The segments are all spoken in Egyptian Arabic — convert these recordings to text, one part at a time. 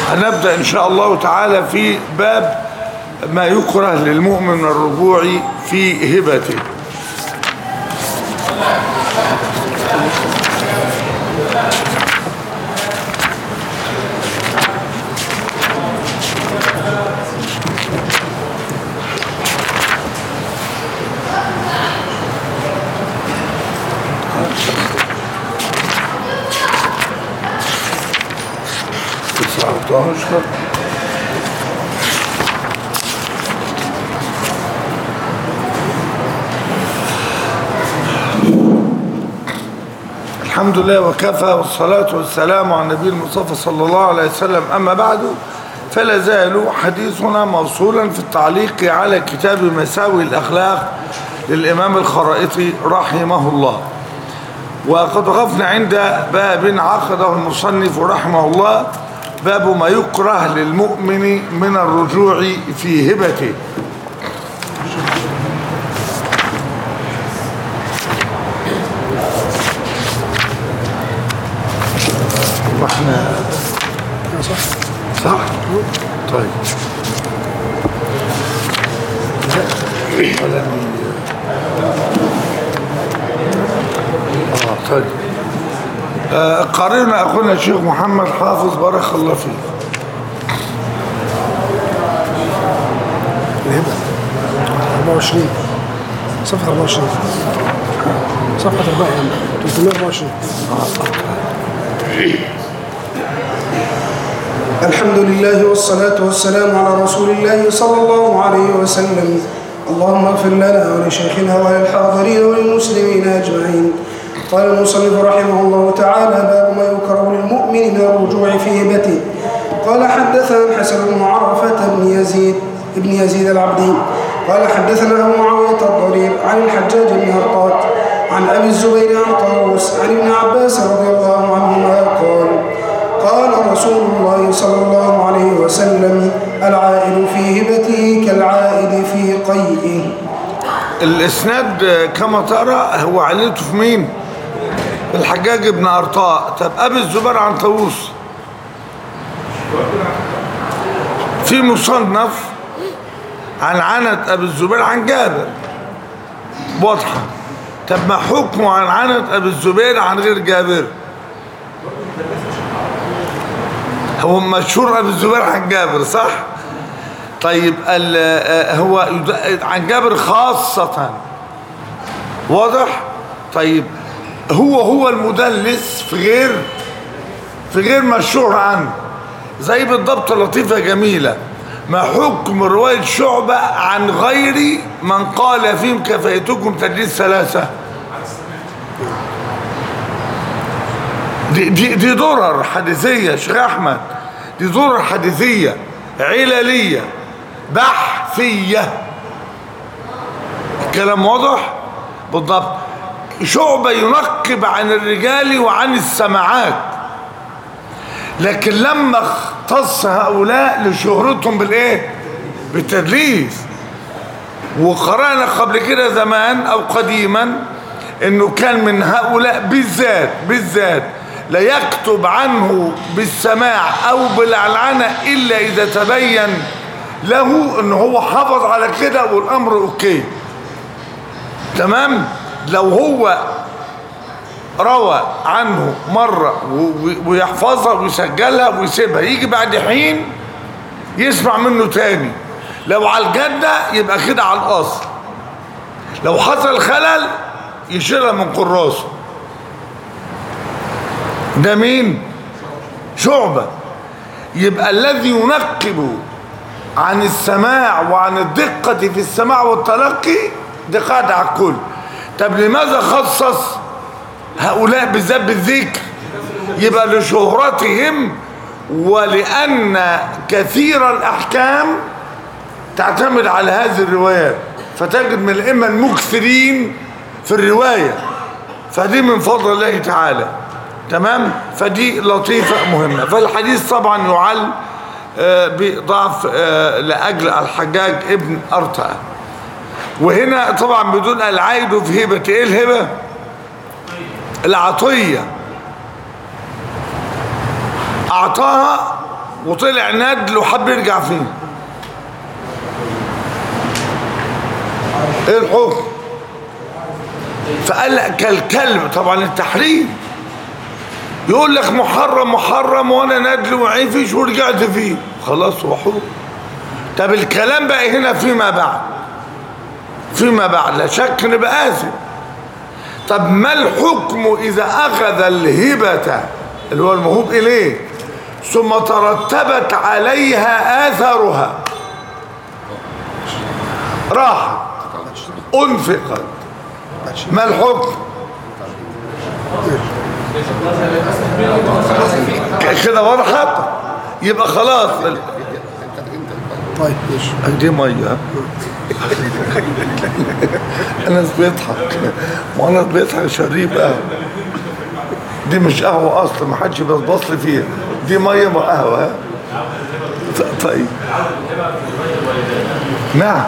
هنبدأ إن شاء الله تعالى في باب ما يكره للمؤمن من الرجوع في هبته تسعة عشر الحمد لله وكفى والصلاة والسلام على النبي المصطفى صلى الله عليه وسلم أما بعد فلا زال حديثنا موصولا في التعليق على كتاب مساوي الأخلاق للإمام الخرائطي رحمه الله وقد وقفنا عند باب عقده المصنف رحمه الله باب ما يكره للمؤمن من الرجوع في هبته واحنا صح صح طيب ولا ني- اه طيب آه، قارئنا اخونا الشيخ محمد حافظ بارك الله فيه الهبة 24 صفحة 24 صفحة 4 يعني 324 الحمد لله والصلاة والسلام على رسول الله صلى الله عليه وسلم اللهم اغفر لنا ولشيخنا وللحاضرين وللمسلمين أجمعين قال المصنف رحمه الله تعالى باب ما يكره للمؤمن من الرجوع في هبته قال حدثنا الحسن بن عرفة بن يزيد بن يزيد العبدي قال حدثنا أبو معاوية الضرير عن الحجاج بن هرطات عن أبي الزبير عن طاووس عن ابن عباس رضي الله عنهما قال قال رسول الله صلى الله عليه وسلم العائد في هبته كالعائد في قيئه الاسناد آه، كما ترى هو علته في مين الحجاج بن ارطاء طب ابي الزبير عن طاووس في مصنف عن عنة ابي الزبير عن جابر واضحه طب ما حكمه عن عنة ابي الزبير عن غير جابر هو مشهور ابي الزبير عن جابر صح طيب ال- آه، هو يد- عن جابر خاصة واضح طيب هو هو المدلس في غير في غير مشهور عنه زي بالضبط لطيفة جميلة ما حكم رواية شعبة عن غير من قال فيهم كفيتكم تدليس ثلاثة دي, دي, دي درر حديثية يا شيخ أحمد دي درر حديثية عللية بحثية الكلام واضح بالضبط شعبة ينقب عن الرجال وعن السماعات لكن لما اختص هؤلاء لشهرتهم بالايه بالتدليس وقرأنا قبل كده زمان او قديما انه كان من هؤلاء بالذات بالذات لا يكتب عنه بالسماع او بالعنعنة الا اذا تبين له ان هو حافظ على كده والامر اوكي تمام لو هو روى عنه مرة و- و- ويحفظها ويسجلها ويسيبها يجي بعد حين يسمع منه تاني لو على الجدة يبقى كده على الأصل لو حصل خلل يشيلها من قراسه ده مين شعبة يبقى الذي ينقب عن السماع وعن الدقة في السماع والتلقي دي قاعدة على الكل طب لماذا خصص هؤلاء بالذات بالذكر يبقى لشهرتهم ولأن كثير الأحكام تعتمد على هذه الروايات فتجد من الأئمة المكثرين في الرواية فدي من فضل الله تعالى تمام فدي لطيفة مهمة فالحديث طبعا يعل آه، بضعف آه، لأجل الحجاج ابن أرطأ وهنا طبعا بدون العائد في هبة ايه الهبة العطية أعطاها وطلع ندل وحب يرجع فيه ايه الحكم فقال لك كالكلب طبعا التحريم يقول لك محرم محرم وانا ندل وعيفش ورجعت فيه خلاص هو حر طب الكلام بقى هنا فيما بعد فيما بعد لا شك نبقى آثم طب ما الحكم إذا أخذ الهبة اللي هو المهوب إليه ثم ترتبت عليها آثارها راحت أنفقت ما الحكم كده وضحت يبقى خلاص طيب ماشي دي ميه الناس بيضحك ما الناس بيضحك شريب قهوه دي مش قهوه اصلا ما حدش بيبص لي فيها دي ميه ما قهوه ها؟ ط- طيب نعم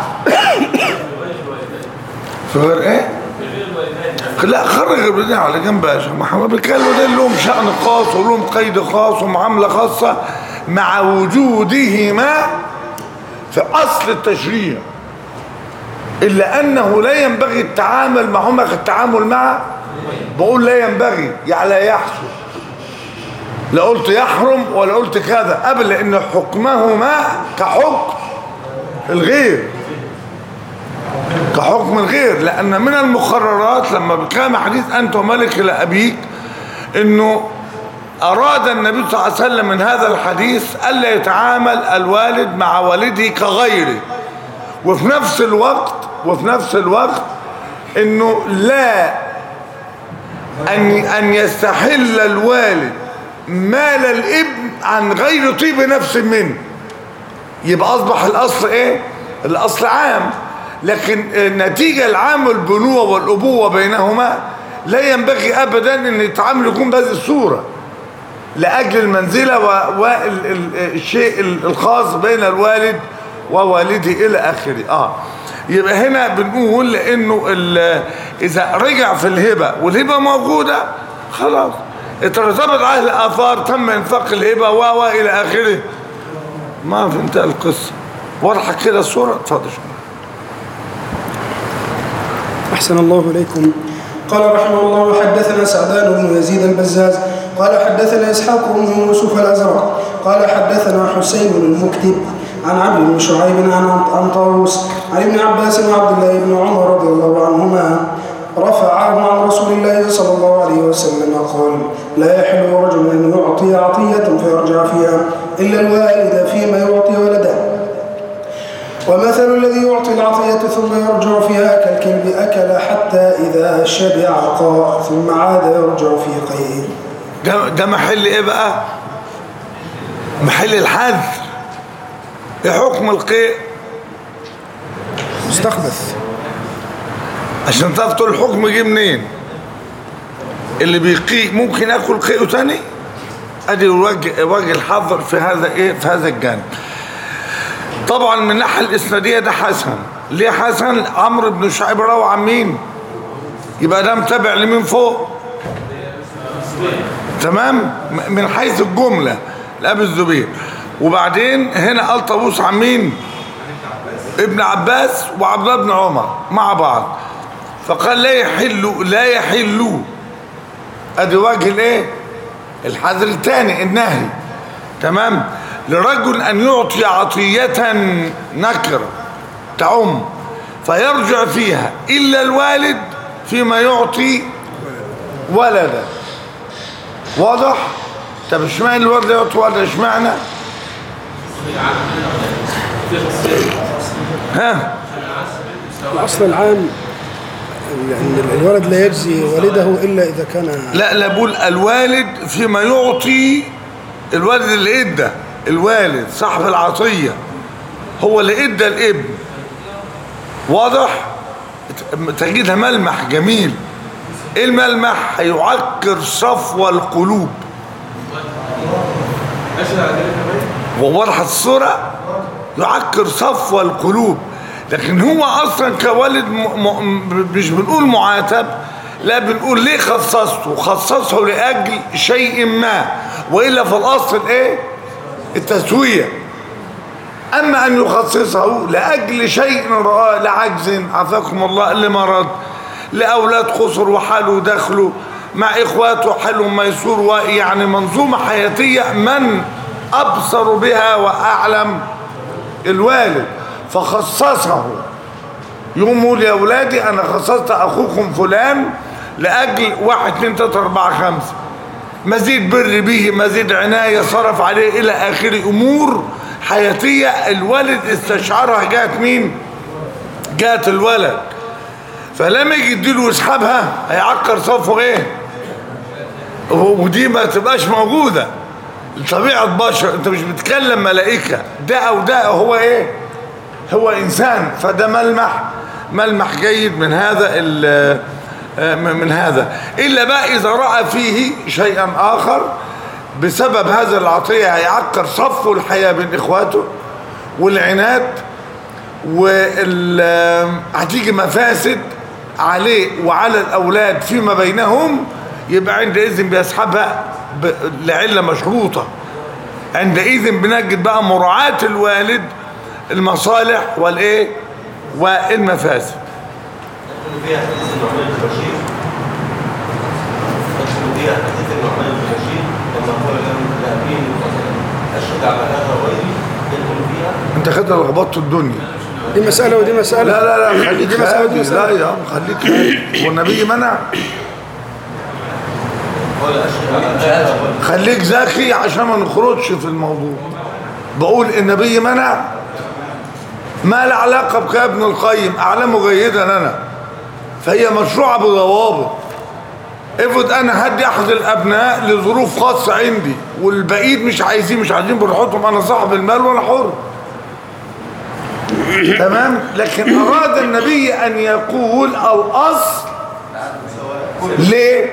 في غير ايه لا خرج البدع على جنب يا شيخ محمد بيتكلموا ده لهم شأن خاص ولهم قيد خاص ومعاملة خاصة مع وجودهما في أصل التشريع إلا أنه لا ينبغي التعامل معهما كالتعامل مع بقول لا ينبغي يعني لا يحصل لا قلت يحرم ولا قلت كذا قبل لأن حكمهما كحكم الغير كحكم الغير لأن من المقررات لما كان حديث أنت وملك إلى أبيك أنه أراد النبي صلى الله عليه وسلم من هذا الحديث ألا يتعامل الوالد مع والده كغيره وفي نفس الوقت وفي نفس الوقت أنه لا أن أن يستحل الوالد مال الابن عن غير طيب نفس منه يبقى أصبح الأصل إيه؟ الأصل عام لكن النتيجة العام البنوة والأبوة بينهما لا ينبغي أبدا أن يتعامل يكون بهذه الصورة لأجل المنزلة والشيء الخاص بين الوالد ووالده إلى آخره آه يبقى هنا بنقول لأنه ال- إذا رجع في الهبة والهبة موجودة خلاص اترتبط عليه الآثار تم إنفاق الهبة و و إلى آخره ما في انتهى القصة واضحة كده الصورة اتفضل شكرا. أحسن الله إليكم قال رحمه الله حدثنا سعدان بن يزيد البزاز قال حدثنا إسحاق بن يوسف الأزرق قال حدثنا حسين المكتب عن عبد بن شعيب عن عن طاووس عن ابن عباس وعبد الله بن عمر رضي الله عنهما رفعه عن رسول الله صلى الله عليه وسلم قال لا يحل رجل أن يعطي عطية فيرجع فيها إلا الوالد فيما يعطي ولده ومثل الذي يعطي العطية ثم يرجع فيها كالكلب أكل حتى إذا شبع قاء ثم عاد يرجع في قيئه ده, ده محل ايه بقى محل الحذر ايه حكم القيء مستخبث عشان تعرف تقول الحكم جه منين اللي بيقيء ممكن ياكل قيء تاني ادي وجه وجه الحظر في هذا ايه في هذا الجانب طبعا من الناحيه الاسناديه ده حسن ليه حسن عمرو بن شعيب روى عن مين يبقى ده متابع لمين فوق تمام م- من حيث الجمله لابي الزبير وبعدين هنا قال طاووس عن مين ابن عباس وعبد الله بن عمر مع بعض فقال لا يحل لا يحل ادي وجه الايه الحذر الثاني النهي تمام لرجل ان يعطي عطيه نكره تعم فيرجع فيها الا الوالد فيما يعطي ولدا واضح طب اشمعنى الولد يعطي ولد اشمعنى ها الأصل العام أن الولد لا يجزي والده إلا إذا كان لا لا بقول الوالد فيما يعطي الوالد اللي ادى الوالد صاحب العطية هو اللي ادى الابن واضح تجدها ملمح جميل ايه الملمح هيعكر صفو القلوب وواضحة الصورة يعكر صفو القلوب لكن هو اصلا كوالد م... م... مش بنقول معاتب لا بنقول ليه خصصته خصصه لاجل شيء ما والا في الاصل ايه التسوية أما أن يخصصه لأجل شيء رآه لعجز عافاكم الله لمرض لأولاد قصر وحاله دخله مع إخواته حاله ميسور ويعني منظومة حياتية من أبصر بها وأعلم الوالد فخصصه يقوموا يا أولادي أنا خصصت أخوكم فلان لأجل واحد اتنين تلاتة أربعة خمسة مزيد بر به مزيد عناية صرف عليه إلى آخر أمور حياتية الوالد استشعرها جات مين جات الولد فلما يجي يديله يسحبها هيعكر صفه ايه ودي ما تبقاش موجودة طبيعة بشر انت مش بتكلم ملائكة ده او ده هو ايه هو انسان فده ملمح ملمح جيد من هذا ال- من هذا الا بقى اذا رأى فيه شيئا اخر بسبب هذا العطية هيعكر صفه الحياة بين اخواته والعناد وال هتيجي مفاسد عليه وعلى الاولاد فيما بينهم يبقى عندئذ بيسحبها ب- لعله مشروطه عندئذ بنجد بقى مراعاه الوالد المصالح والايه والمفاسد يدخل فيها حديث النعمان بن بشير يدخل فيها حديث النعمان بن بشير لما قال له لأبيه أشهد على هذا غيري يدخل فيها انت كده لخبطت الدنيا دي مسألة ودي مسألة لا لا لا خليك دي مسألة ودي هادي. مسألة لا يا عم خليك هادي. والنبي منع قال أشهد على هذا غيري خليك ذكي عشان ما نخرجش في الموضوع بقول النبي منع ما له علاقة بك يا ابن القيم أعلمه جيدا أنا فهي مشروعة بضوابط افرض أنا هدي أحد الأبناء لظروف خاصة عندي والبقيت مش عايزين مش عايزين براحتهم أنا صاحب المال وأنا حر تمام لكن أراد النبي أن يقول الأصل ليه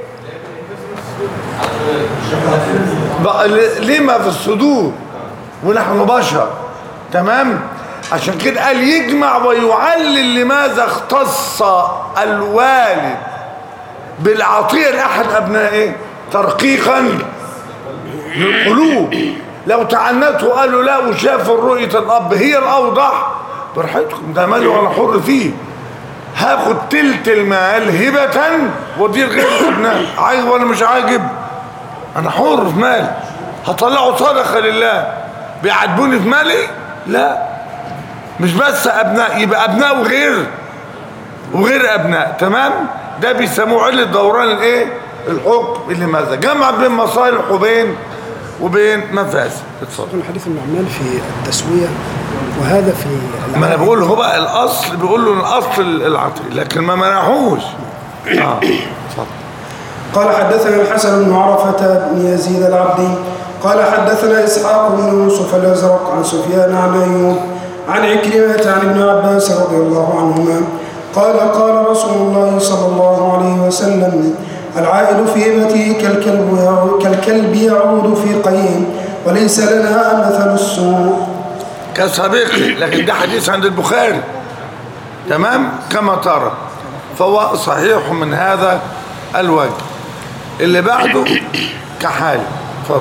بقى ل- لما في الصدور ونحن بشر تمام عشان كده قال يجمع ويعلل لماذا اختص الوالد بالعطية لأحد أبنائه ترقيقا للقلوب لو تعنته قالوا لا وشافوا رؤية الأب هي الأوضح براحتكم ده مالي وأنا حر فيه هاخد تلت المال هبة ودير غير الأبناء عاجب ولا مش عاجب انا حر في مالي هطلعه صدقه لله بيعاتبوني في مالي لا مش بس ابناء يبقى ابناء وغير وغير ابناء تمام ده بيسموه عله دوران الايه الحكم اللي ماذا جمع بين مصالح وبين وبين مفاسد اتفضل يكون حديث النعمان في التسوية وهذا في ما انا بقول هو بقى الاصل بيقول له الاصل العطي لكن ما منعوش اه اتفضل قال حدثنا الحسن بن عرفة بن يزيد العبدي قال حدثنا إسحاق بن يوسف الأزرق عن سفيان عن أيوب عن عكرمة عن ابن عباس رضي الله عنهما قال قال رسول الله صلى الله عليه وسلم العائد في هبته كالكلب يعود, كالكلب يعود في قيء وليس لنا مثل السوء كسابق لكن ده حديث عند البخاري تمام كما ترى فهو صحيح من هذا الوجه اللي بعده كحال اتفضل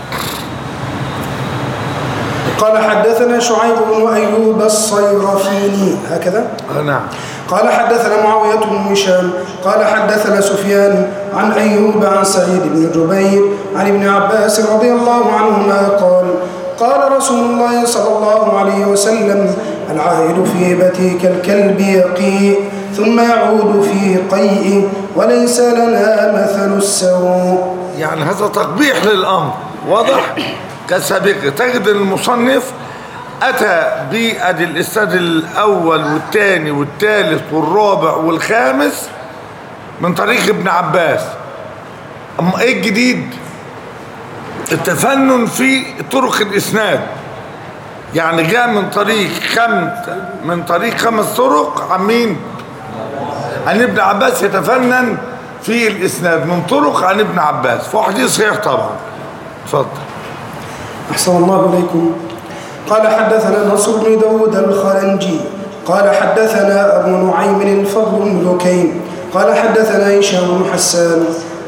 قال حدثنا شعيب بن أيوب الصيرفيني هكذا آه نعم قال حدثنا معاوية بن هشام قال حدثنا سفيان عن أيوب عن سعيد بن جبير عن ابن عباس رضي الله عنهما قال قال رسول الله صلى الله عليه وسلم العائد في هبته كالكلب يقيء ثم يعود في قيء وليس لنا مثل السوء يعني هذا تقبيح للأمر واضح كسابق تجد المصنف أتى بأدي الإستاذ الأول والثاني والثالث والرابع والخامس من طريق ابن عباس أما إيه الجديد التفنن في طرق الإسناد يعني جاء من طريق خمس من طريق خمس طرق عن مين؟ عن ابن عباس يتفنن في الإسناد من طرق عن ابن عباس فهو حديث صحيح طبعا اتفضل أحسن الله إليكم قال حدثنا نصر بن داود الخرنجي قال حدثنا أبو نعيم الفضل بن لكين قال حدثنا هشام بن حسان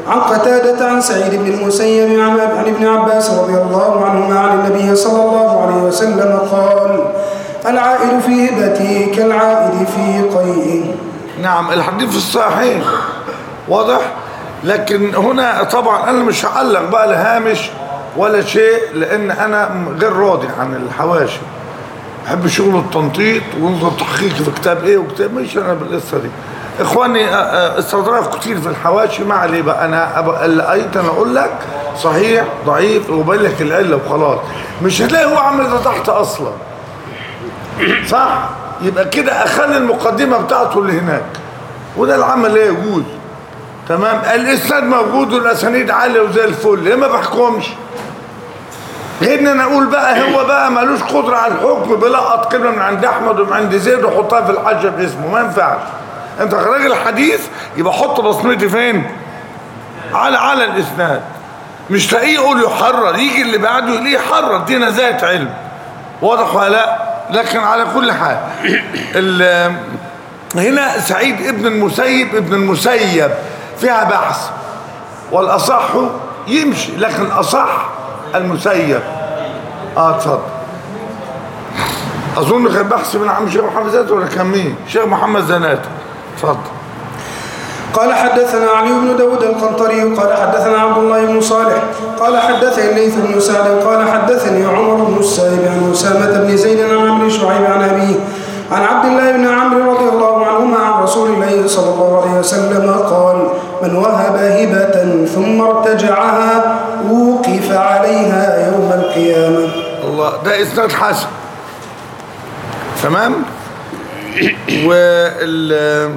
عن قتادة عن سعيد بن المسيب عن عن ابن عباس رضي الله عنهما عن النبي صلى الله عليه وسلم قال العائد في هبته كالعائد في قيئه نعم الحديث في الصحيح واضح لكن هنا طبعا انا مش هعلق بقى الهامش ولا شيء لان انا غير راضي عن الحواشي بحب شغل التنطيط ونظر تحقيق في كتاب ايه وكتاب مش انا بالقصه دي اخواني آه، آه، استظراف كتير في الحواشي ما عليه بقى انا أبقى- اللي قريت انا اقول لك صحيح ضعيف وبين لك العله وخلاص مش هتلاقي هو عامل ده تحت اصلا صح يبقى كده اخلي المقدمه بتاعته اللي هناك وده العمل لا يجوز تمام الاسناد موجود والاسانيد عاليه وزي الفل ليه ما بحكمش غير ان انا اقول بقى هو بقى ملوش قدره على الحكم بلقط كلمه من عند احمد ومن عند زيد وحطها في الحاجه باسمه ما ينفعش انت راجل حديث يبقى حط بصمتي فين على على الاسناد مش تلاقيه يقول يحرر يجي اللي بعده يلاقيه يحرر دي نزاهه علم واضح ولا لا لكن على كل حال ال- هنا سعيد ابن المسيب ابن المسيب فيها بحث والاصح يمشي لكن الاصح المسيب اه اتفضل اظن كان بحث من عم شيخ محمد زناتي ولا كان مين شيخ محمد زناتي اتفضل قال حدثنا علي بن داود القنطري قال حدثنا عبد الله بن صالح قال حدثني الليث بن سعد قال حدثني عمر بن السائب عن أسامة بن زيد عن عمرو شعيب عن أبيه عن عبد الله بن عمرو رضي الله عنهما عن رسول الله صلى الله عليه وسلم قال من وهب هبة ثم ارتجعها وقف عليها يوم القيامة الله ده اسناد حسن تمام وال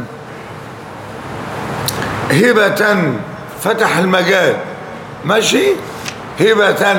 هبة فتح المجال ماشي هبة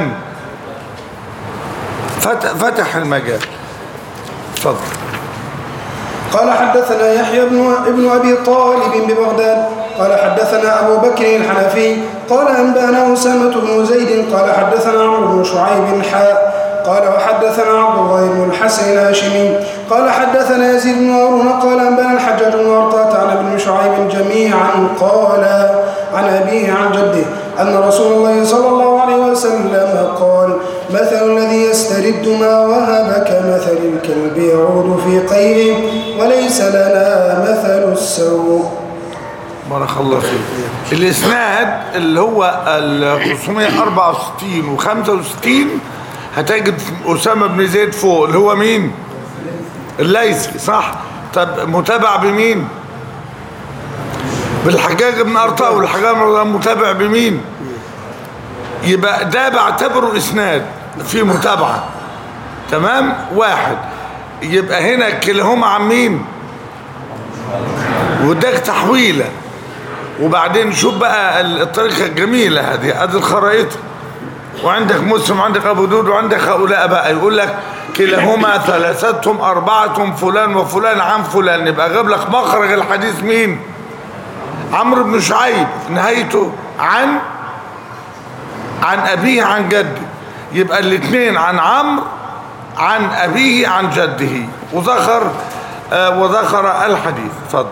فتح, فتح المجال اتفضل قال حدثنا يحيى بن ابن ابي طالب ببغداد قال حدثنا ابو بكر الحنفي قال انبانا اسامه بن زيد قال حدثنا عمرو بن شعيب حاء قال وحدثنا عبد الله بن الحسن الهاشمي قال حدثنا يزيد بن هارون قال انبانا الحجاج بن ارطاه عن ابن شعيب جميعا قال عن ابيه عن جده ان رسول الله صلى الله عليه وسلم قال مثل الذي يسترد ما وهب كمثل الكلب يعود في قيئه وليس لنا مثل السوء بارك الله فيك الاسناد اللي هو ال 564 و 65 هتجد اسامه بن زيد فوق اللي هو مين الليثي صح طب متابع بمين بالحجاج بن ارطاه والحجاج بن أرطاه متابع بمين يبقى ده بعتبره اسناد في متابعه تمام واحد يبقى هنا كلاهما عن مين واداك تحويله وبعدين شوف بقى الطريقه الجميله هذه ادي الخرائط وعندك مسلم وعندك ابو دود وعندك هؤلاء بقى يقول لك كلاهما ثلاثتهم اربعتهم فلان وفلان عن فلان يبقى جاب لك مخرج الحديث مين عمرو بن شعيب نهايته عن عن ابيه عن جده يبقى الاثنين عن عمرو عن ابيه عن جده وذكر آه وذكر الحديث اتفضل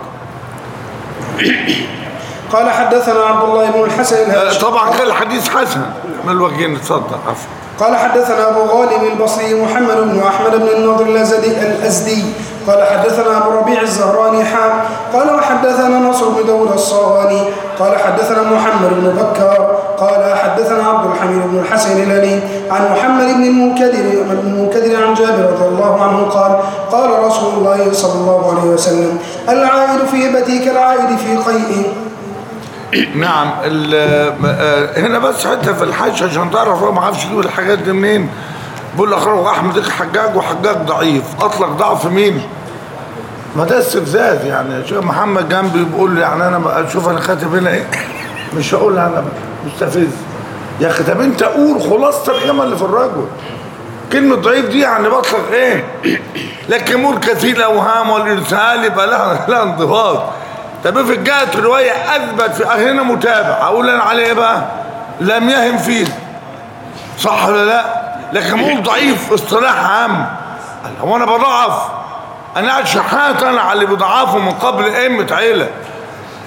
قال حدثنا عبد الله بن الحسن آه الهاشمي طبعا كان الحديث حسن من الوجهين اتفضل عفوا قال حدثنا أبو غالب البصري محمد بن أحمد بن النضر الأزدي, الأزدي قال حدثنا أبو ربيع الزهراني حا قال وحدثنا نصر بن داود الصواني قال حدثنا محمد بن بكر قال حدثنا عبد الحميد بن الحسن الهلالي عن محمد بن المنكدر بن المنكدر عن جابر رضي الله عنه قال قال رسول الله صلى الله عليه وسلم العائد في هبتي كالعائد في قيئه نعم ال- آه، هنا بس حتى في الحج عشان تعرف هو ما عرفش يجيب الحاجات دي منين بيقول لك روح احمد حجاج وحجاج ضعيف اطلق ضعف مين ما ده استفزاز يعني شوف محمد جنبي بيقول لي يعني انا بقى شوف انا كاتب هنا ايه مش هقولها انا بقى مستفز يا اخي طب انت قول خلاصه القيمه اللي في الرجل كلمة ضعيف دي يعني بطلق ايه لكن مول كثير الاوهام والارسال يبقى لها لها انضباط طب في جهة الرواية اثبت في هنا متابع اقول انا عليه ايه بقى لم يهم فيه صح ولا لا لكن مول ضعيف اصطلاح عام هو انا بضعف انا قاعد شحات انا على اللي بضعفه من قبل ائمة عيلة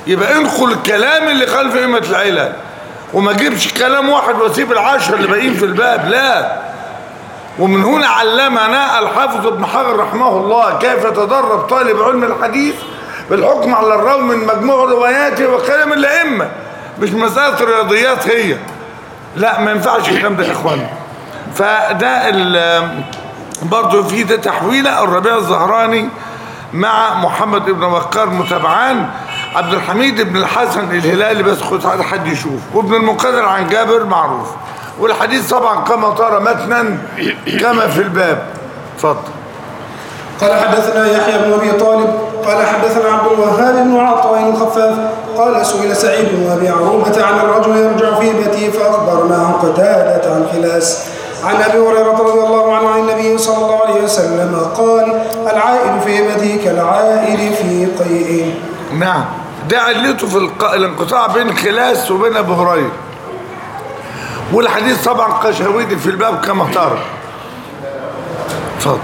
يبقى انقل الكلام اللي قال في قيمة العلل وما جيبش كلام واحد واسيب العشرة اللي باقيين في الباب لا ومن هنا علمنا الحافظ ابن حجر رحمه الله كيف يتدرب طالب علم الحديث بالحكم على الراوي من مجموع رواياته وكلام الأئمة مش مسألة رياضيات هي لا ما ينفعش الكلام ده يا اخوانا فده ال- برضه في ده تحويله الربيع الزهراني مع محمد بن وقار متابعان عبد الحميد بن الحسن الهلالي بس خد هذا حد يشوف وابن المقدر عن جابر معروف والحديث طبعا كما ترى متنا كما في الباب اتفضل قال حدثنا يحيى بن ابي طالب قال حدثنا عبد الوهاب بن عطاء الخفاف قال سئل سعيد بن ابي عروبه عن الرجل يرجع في بيته فاخبرنا عن قتاده عن خلاس عن ابي هريره رضي الله عنه عن النبي صلى الله عليه وسلم قال العائد في بيته كالعائد في قيء نعم ده علته في الق- الانقطاع بين خلاس وبين ابو هريره والحديث طبعا قشاويدي في الباب كما ترى اتفضل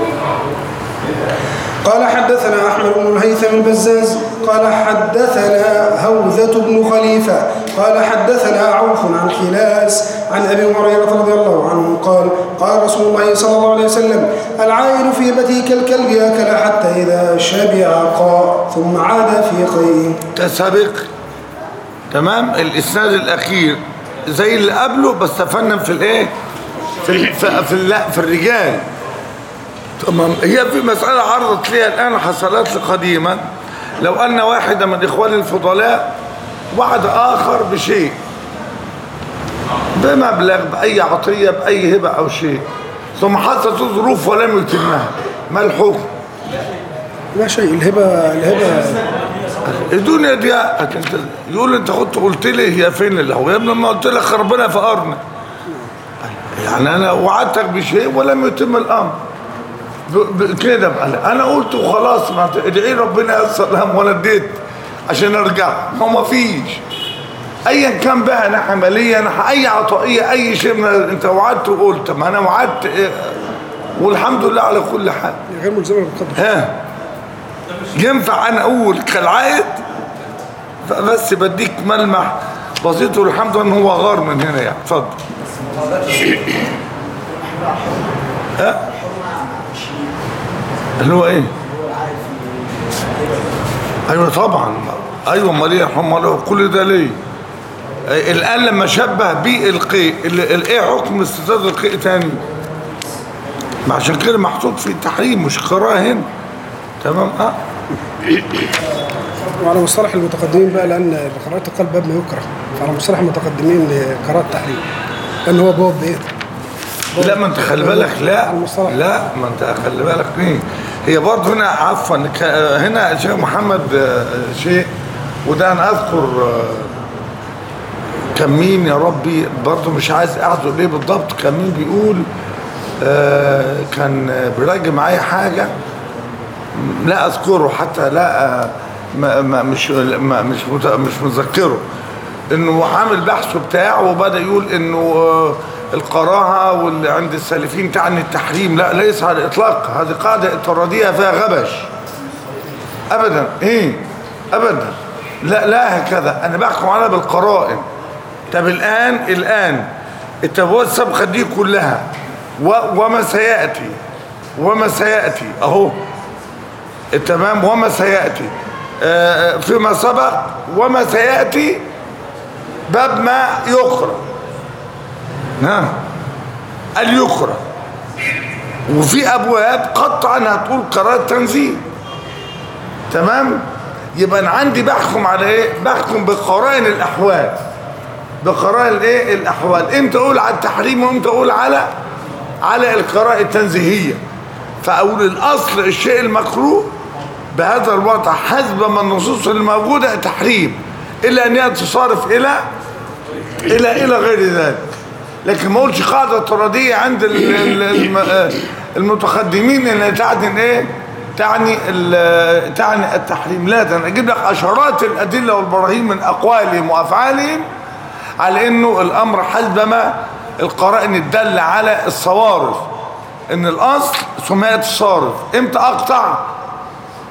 قال حدثنا أحمد بن الهيثم البزاز قال حدثنا هوذة بن خليفة قال حدثنا عوف عن خلاس عن أبي هريرة رضي الله عنه قال قال رسول الله صلى الله عليه وسلم العائل في بتي كالكلب أكل حتى إذا شبع قاء ثم عاد في قيء تسابق تمام الاسناد الاخير زي اللي قبله بس تفنن في الايه في في, في, لا في الرجال تمام هي في مسألة عرضت ليها الآن حصلت لي قديما لو أن واحدا من إخواني الفضلاء وعد آخر بشيء بمبلغ بأي عطية بأي هبة أو شيء ثم حصلت ظروف ولم يتمها ما الحكم؟ لا شيء الهبة الهبة الدنيا دي انت يقول انت كنت قلت لي هي فين اللهو يا ابني ما قلت لك ربنا فقرنا يعني انا وعدتك بشيء ولم يتم الامر ب- ب- كده بقى انا قلت وخلاص ما ت- ادعي ربنا السلام وانا اديت عشان ارجع ما ما فيش ايا كان بقى انا عمليه انا اي عطائيه اي شيء من انت وعدت وقلت ما انا وعدت إيه، والحمد لله على كل حال غير ملزمة بالقدر ها ينفع انا اقول كالعائد بس بديك ملمح بسيط والحمد لله ان هو غار من هنا يعني اتفضل ها اللي هو ايه ايوه طبعا ايوه امال ايه امال إيه؟ كل ده ليه إيه، الان لما شبه بيه القيء ال- ال- ايه حكم استزاد القيء تاني ما عشان كده محطوط في التحريم مش قراءه هنا تمام اه وعلى مصطلح المتقدمين بقى لأن قراءة القلب باب ما يكره فعلى مصطلح المتقدمين لقراءة التحريم لأن هو باب إيه؟ لا ما انت خلي بالك لا المصطلح. لا ما انت خلي بالك ايه هي برضه هنا عفوا ك- هنا شيخ محمد آه، شيء وده انا اذكر آه، كان مين يا ربي برضه مش عايز اعذر ليه بالضبط كان مين بيقول آه، كان آه، بيراجع معايا حاجه لا اذكره حتى لا آه، ما ما مش ما مش مت- مش متذكره انه عامل بحثه بتاعه وبدا يقول انه آه، القراءه واللي عند السالفين تعني التحريم لا ليس على الاطلاق هذه قاعده اضطراديه فيها غبش ابدا ايه ابدا لا لا هكذا انا بحكم عليها بالقرائن طب الان الان التبوات السابقه دي كلها و وما سياتي وما سياتي اهو تمام وما سياتي آه، فيما سبق وما سياتي باب ما يقرا نعم اليقرا وفي ابواب قطعا هتقول قراءه تنزيل تمام يبقى انا عندي بحكم على ايه بحكم بقرائن الاحوال بقرائن الايه الاحوال امتى اقول على التحريم وامتى اقول على على القراءه التنزيهيه فاقول الاصل الشيء المكروه بهذا الوضع حسب ما النصوص الموجوده تحريم الا ان هي تصارف الى الى الى غير ذلك لكن ما اقولش قاعده اضطراديه عند ال- ال- الم- آه، المتقدمين ان تعني ايه تعني ال- تعني التحريم لا ده انا اجيب لك عشرات الادله والبراهين من اقوالهم وافعالهم على انه الامر حسب ما القرائن الداله على الصوارف ان الاصل سميت الصارف امتى اقطع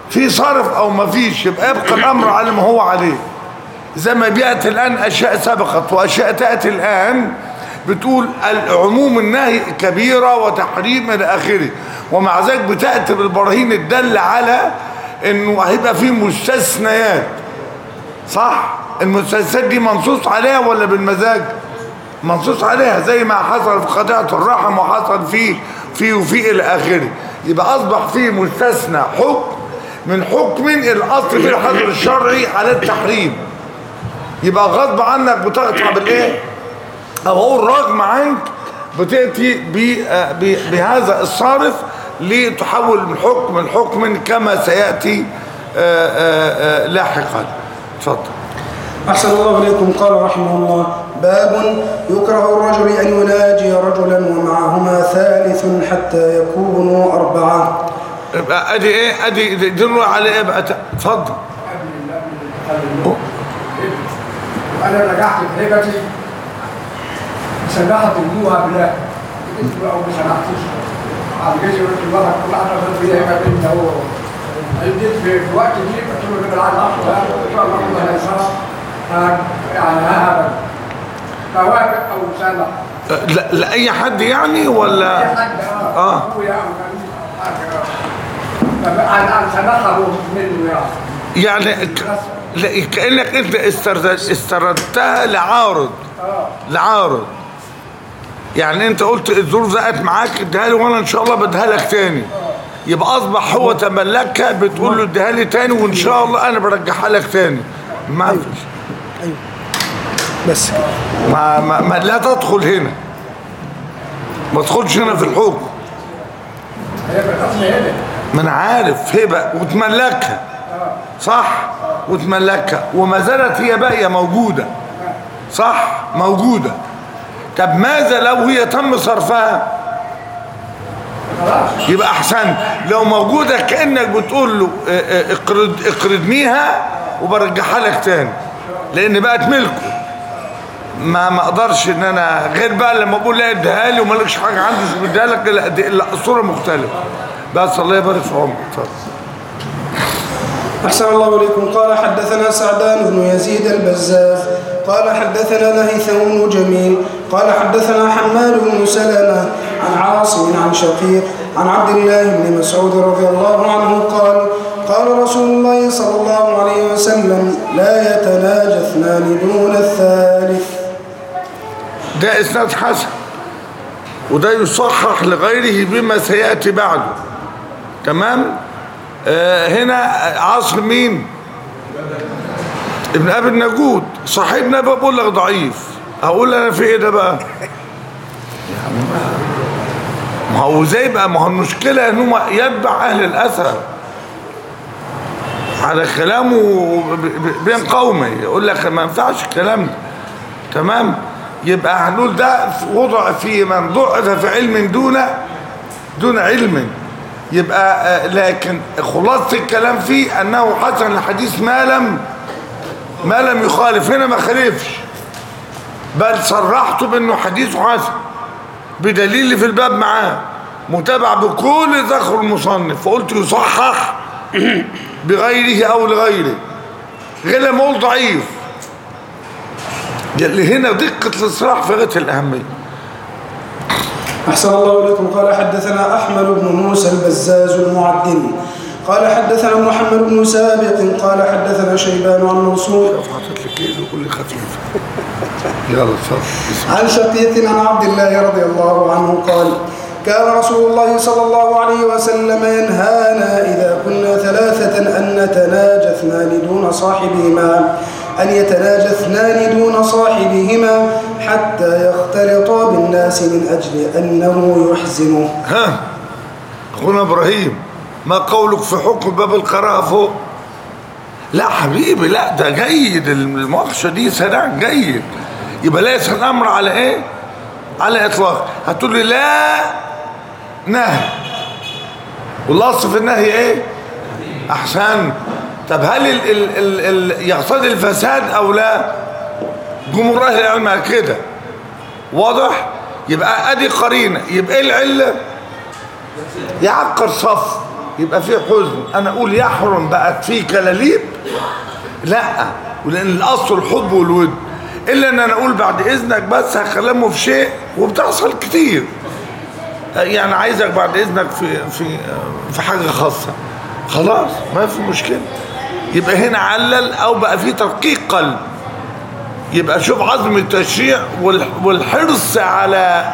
في صرف او ما فيش يبقى يبقى الامر على ما هو عليه زي ما بيأتي الآن أشياء سبقت وأشياء تأتي الآن بتقول العموم النهي كبيرة وتحريم إلى آخره ومع ذلك بتأتي بالبراهين الدالة على إنه هيبقى فيه مستثنيات صح المستثنيات دي منصوص عليها ولا بالمزاج منصوص عليها زي ما حصل في قطيعة الرحم وحصل فيه في وفي إلى آخره يبقى أصبح فيه مستثنى حكم من حكم الأصل في الحظر الشرعي على التحريم يبقى غصب عنك بتقطع بالايه او اقول رغم عنك بتاتي ب- آه ب- بهذا الصارف لتحول من حكم لحكم كما سياتي آه، آه، آه، لاحقا اتفضل أحسن الله إليكم قال رحمه الله باب يكره الرجل أن يناجي رجلا ومعهما ثالث حتى يكونوا أربعة يبقى ادي ايه ادي دي نروح على ايه بقى اتفضل انا رجعت بهيبتي سمحت ابوها بالله قلت له او ما سمحتش على جيش قلت له بقى كل حاجه في هيبه انت هو جيت في في وقت دي قلت له بالعكس ان شاء الله كلها هيصرف يعني ههبل فوافق او سامح آه، لا لاي حد يعني ولا اي حد آه. اه ابويا او خليل او حاجه اه فانا انا سمحه منه يعني يعني ك- لا كانك انت استرد- استردتها لعارض لعارض يعني انت قلت الظروف زقت معاك اديها لي وانا ان شاء الله بديها لك تاني يبقى اصبح هو تملكها بتقول له اديها لي تاني وان شاء الله انا برجعها لك تاني ما فيش بس ما, ما, ما لا تدخل هنا ما تدخلش هنا في الحكم هي في الاصل هنا ما انا عارف هبه وتملكها صح وتملكها وما زالت هي باقيه موجوده صح موجوده طب ماذا لو هي تم صرفها خلاص يبقى احسن لو موجوده كانك بتقول له اه، اه، اقرض اقرضنيها وبرجعها لك تاني لان بقت ملكه ما ما اقدرش ان انا غير بقى لما بقول لا اديها لي ومالكش حاجه عندي مش بديها لك لا دي- لا الصوره مختلفه بس الله يبارك في عمرك اتفضل أحسن الله إليكم قال حدثنا سعدان بن يزيد البزاز قال حدثنا لهيثم بن جميل قال حدثنا حماد بن سلمة عن عاصم عن شقيق عن عبد الله بن مسعود رضي الله عنه قال قال رسول الله صلى الله عليه وسلم لا يتناجى اثنان دون الثالث ده اسناد حسن وده يصحح لغيره بما سياتي بعده تمام آه هنا عصر مين ابن ابي النجود صاحبنا بقى بقول لك ضعيف هقول انا في ايه ده بقى يعني ما- ما هو زي بقى ما هو المشكله ان هو يتبع اهل الاثر على كلامه ب- ب- بين قومه يقول لك ما ينفعش الكلام ده تمام يبقى هنقول ده وضع في من ضعف في علم دون دون علم يبقى آه، لكن خلاصة الكلام فيه أنه حسن الحديث ما لم ما لم يخالف هنا ما خالفش بل صرحته بأنه حديث حسن بدليل اللي في الباب معاه متابع بكل ذكر المصنف فقلت يصحح بغيره أو لغيره غير لما أقول ضعيف اللي هنا دقة الإصلاح في غاية الأهمية أحسن الله إليكم قال حدثنا أحمد بن موسى البزاز المعدل قال حدثنا محمد بن سابق قال حدثنا شيبان عن منصور حاطط لك ايه وقول لي خفيف يلا اتفضل عن شقيق عن عبد الله رضي الله عنه قال كان رسول الله صلى الله عليه وسلم ينهانا إذا كنا ثلاثة أن نتناجى اثنان دون صاحبهما أن يتناجى اثنان دون صاحبهما حتى يختلطا بالناس من أجل أنه يحزنه ها اخونا ابراهيم ما قولك في حكم باب القراءة فوق لا حبيبي لا ده جيد المؤاخذة دي سريع جيد يبقى ليس الامر على ايه على اطلاق هتقول لي لا نهي والاصل في النهي ايه احسن طب هل ال ال ال ال يقتضي الفساد او لا جمهور اهل العلم قال كده واضح يبقى ادي قرينه يبقى ايه العله يعقر صف يبقى في حزن انا اقول يحرم بقت في كلاليب لا ولان الاصل الحب والود الا ان انا اقول بعد اذنك بس هكلمه في شيء وبتحصل كتير يعني عايزك بعد اذنك في في في حاجه خاصه خلاص ما في مشكله يبقى هنا علل او بقى في ترقيق قلب يبقى شوف عظم التشريع وال- والحرص على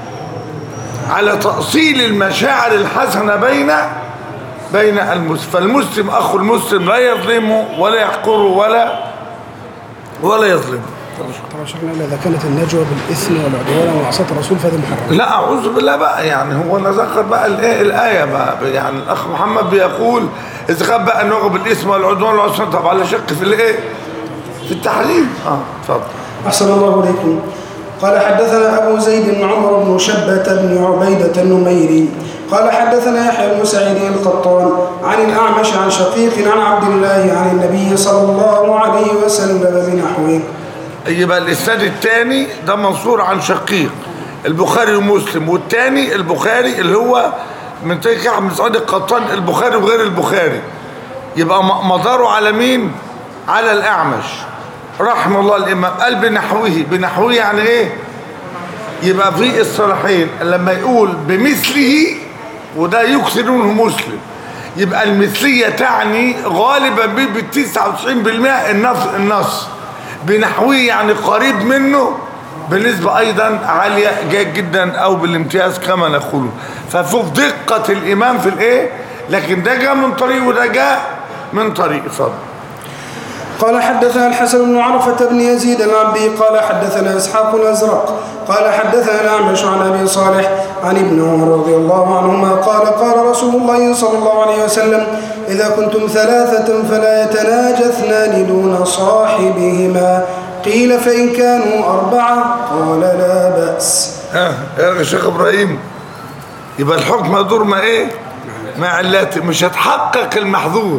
على تأصيل المشاعر الحسنة بين بين المسلم فالمسلم أخو المسلم لا يظلمه ولا يحقره ولا ولا يظلمه طبعا شيخنا اذا كانت النجوى بالاثم والعدوان ومعصيه الرسول فهذا محرم لا أعوذ بالله بقى يعني هو نذكر بقى الآية, الآية بقى يعني الأخ محمد بيقول إذا كان بقى النوع بالإثم والعدوان والعصيان طبعا لا شك في الإيه في التحريم اه اتفضل أحسن الله إليكم قال حدثنا أبو زيد بن عمر بن شبة بن عبيدة النميري قال حدثنا يحيى بن سعيد القطان عن الأعمش عن شقيق عن عبد الله عن النبي صلى الله عليه وسلم بنحوه يبقى الاسناد الثاني ده منصور عن شقيق البخاري ومسلم والثاني البخاري اللي هو من طريق احمد بن سعيد القطان البخاري وغير البخاري يبقى م- مداره على مين على الاعمش رحمه الله الامام قال بنحوه بنحوه يعني ايه يبقى في الصلاحين لما يقول بمثله وده يكثر منه مسلم يبقى المثلية تعني غالبا ب 99% النص النص بنحوه يعني قريب منه بنسبة أيضا عالية جيد جدا أو بالامتياز كما نقول فشوف دقة الإمام في الإيه لكن ده جاء من طريق وده جاء من طريق اتفضل قال حدثنا الحسن بن عرفة بن يزيد العبدي قال حدثنا إسحاق الأزرق قال حدثنا الأعمش عن أبي صالح عن ابن عمر رضي الله عنهما قال قال رسول الله صلى الله عليه وسلم إذا كنتم ثلاثة فلا يتناجى اثنان دون صاحبهما قيل فإن كانوا أربعة قال لا بأس ها يا شيخ ابراهيم يبقى الحكم يدور ما ايه مع علته مش هتحقق المحظور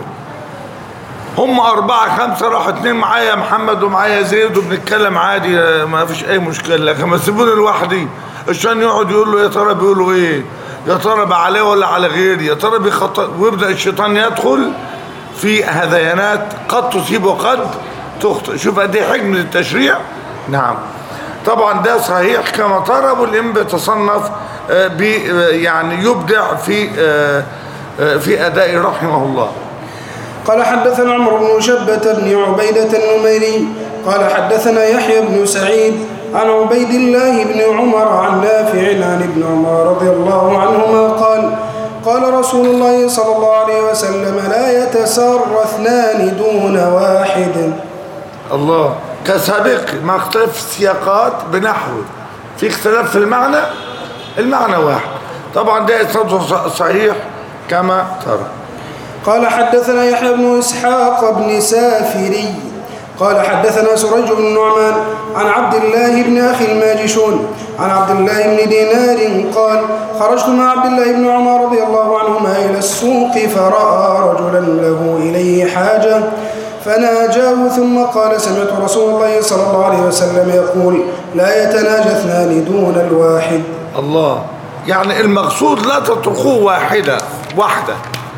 هم أربعة خمسة راحوا اتنين معايا محمد ومعايا زيد وبنتكلم عادي آه، ما فيش أي مشكلة لكن ما سيبوني لوحدي عشان يقعد يقول له يا ترى بيقولوا إيه يا ترى بقى عليه ولا على غيري يا ترى بيخطط ويبدأ الشيطان يدخل في هذيانات قد تصيب وقد تخطئ شوف قد ايه حكمة التشريع نعم طبعا ده صحيح كما ترى والإم بيتصنف آه، بي آه، يعني يبدع في آه، آه، في أداء رحمه الله قال حدثنا عمرو بن شبة بن عبيدة النميري قال حدثنا يحيى بن سعيد عن عبيد الله بن عمر عن نافع عن ابن عمر رضي الله عنهما قال قال رسول الله صلى الله عليه وسلم لا يتسار اثنان دون واحد الله كسابق مع اختلاف السياقات بنحو في اختلاف في المعنى المعنى واحد طبعا ده اسناده ص- صحيح كما ترى قال حدثنا يحيى بن إسحاق بن سافري قال حدثنا سريج بن النعمان عن عبد الله بن أخي الماجشون عن عبد الله بن دينار قال خرجت مع عبد الله بن عمر رضي الله عنهما إلى السوق فرأى رجلا له إليه حاجة فناجاه ثم قال سمعت رسول الله صلى الله عليه وسلم يقول لا يتناجى اثنان دون الواحد الله يعني المقصود لا تتركوه واحدة واحدة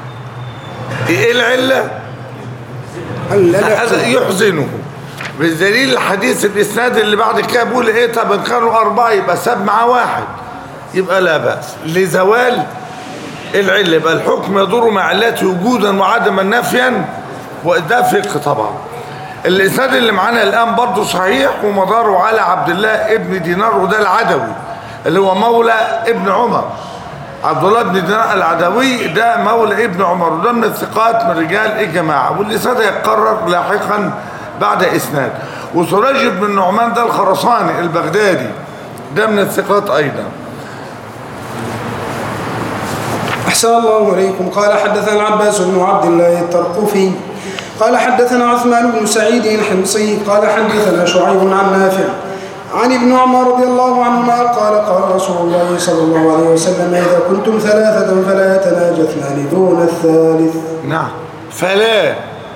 ايه العلة هل لا هذا يحزنه بالدليل الحديث الاسناد اللي بعد كده بيقول ايه طب ان كانوا اربعه يبقى ساب معاه واحد يبقى لا باس لزوال العله يبقى الحكم يدور مع علته وجودا وعدما نفيا وده فقه طبعا الاسناد اللي معانا الان برضه صحيح ومداره على عبد الله ابن دينار وده العدوي اللي هو مولى ابن عمر عبد الله بن دينار العدوي ده مولى ابن عمر وده من الثقات من رجال الجماعه والاسناد يتقرر لاحقا بعد اسناد وسراج بن النعمان ده الخرساني البغدادي ده من الثقات ايضا أحسن الله إليكم قال حدثنا العباس بن عبد الله الترقفي قال حدثنا عثمان بن سعيد الحمصي قال حدثنا شعيب عن نافع عن ابن عمر رضي الله عنهما قال قال رسول الله صلى الله عليه وسلم إذا كنتم ثلاثة فلا يتناجى اثنان دون الثالث نعم فلا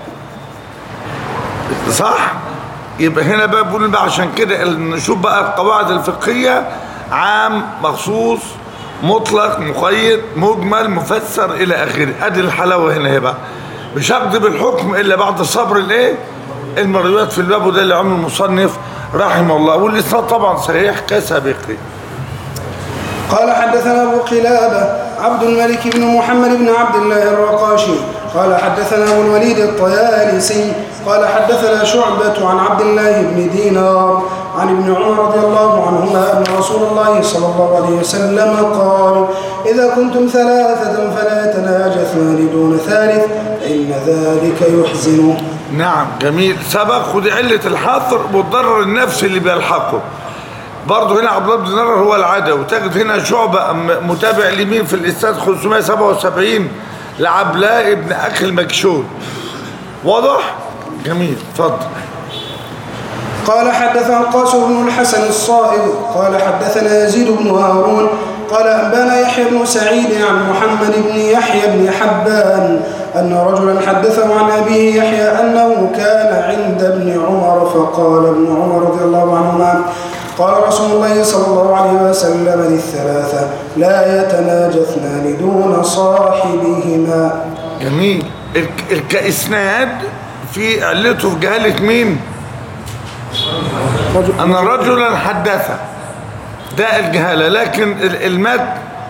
صح يبقى هنا بقى بقول بقى عشان كده نشوف بقى القواعد الفقهية عام مخصوص مطلق مقيد مجمل مفسر الى اخره ادي الحلاوه هنا هي بقى مش هقضي بالحكم الا بعد صبر الايه المرويات في الباب وده اللي عمل المصنف رحمه الله والاسناد طبعا صحيح كسابقه قال حدثنا أبو قلابة عبد الملك بن محمد بن عبد الله الرقاشي قال حدثنا أبو الوليد الطيالسي قال حدثنا شعبة عن عبد الله بن دينار عن ابن عمر رضي الله عنهما أن رسول الله صلى الله عليه وسلم قال إذا كنتم ثلاثة فلا يتناجى اثنان دون ثالث فإن ذلك يحزنه نعم جميل سبق ودي علة الحظر والضرر النفسي اللي بيلحقه برضه هنا عبد الله بن دينار هو العدو وتجد هنا شعبة م- متابع لمين في الاستاذ 577 لعبلاء ابن اخي المكشول واضح جميل اتفضل قال حدثنا القاسم بن الحسن الصائغ قال حدثنا يزيد بن هارون قال أنبانا يحيى بن سعيد عن محمد بن يحيى بن حبان أن رجلا حدثه عن أبيه يحيى أنه كان عند ابن عمر فقال ابن عمر رضي الله عنهما قال رسول الله صلى الله عليه وسلم للثلاثة لا يتناجى اثنان دون صاحبهما جميل الك- الكإسناد في علته في جهالة مين رجل أن رجلا حدث ده الجهالة لكن ال- المد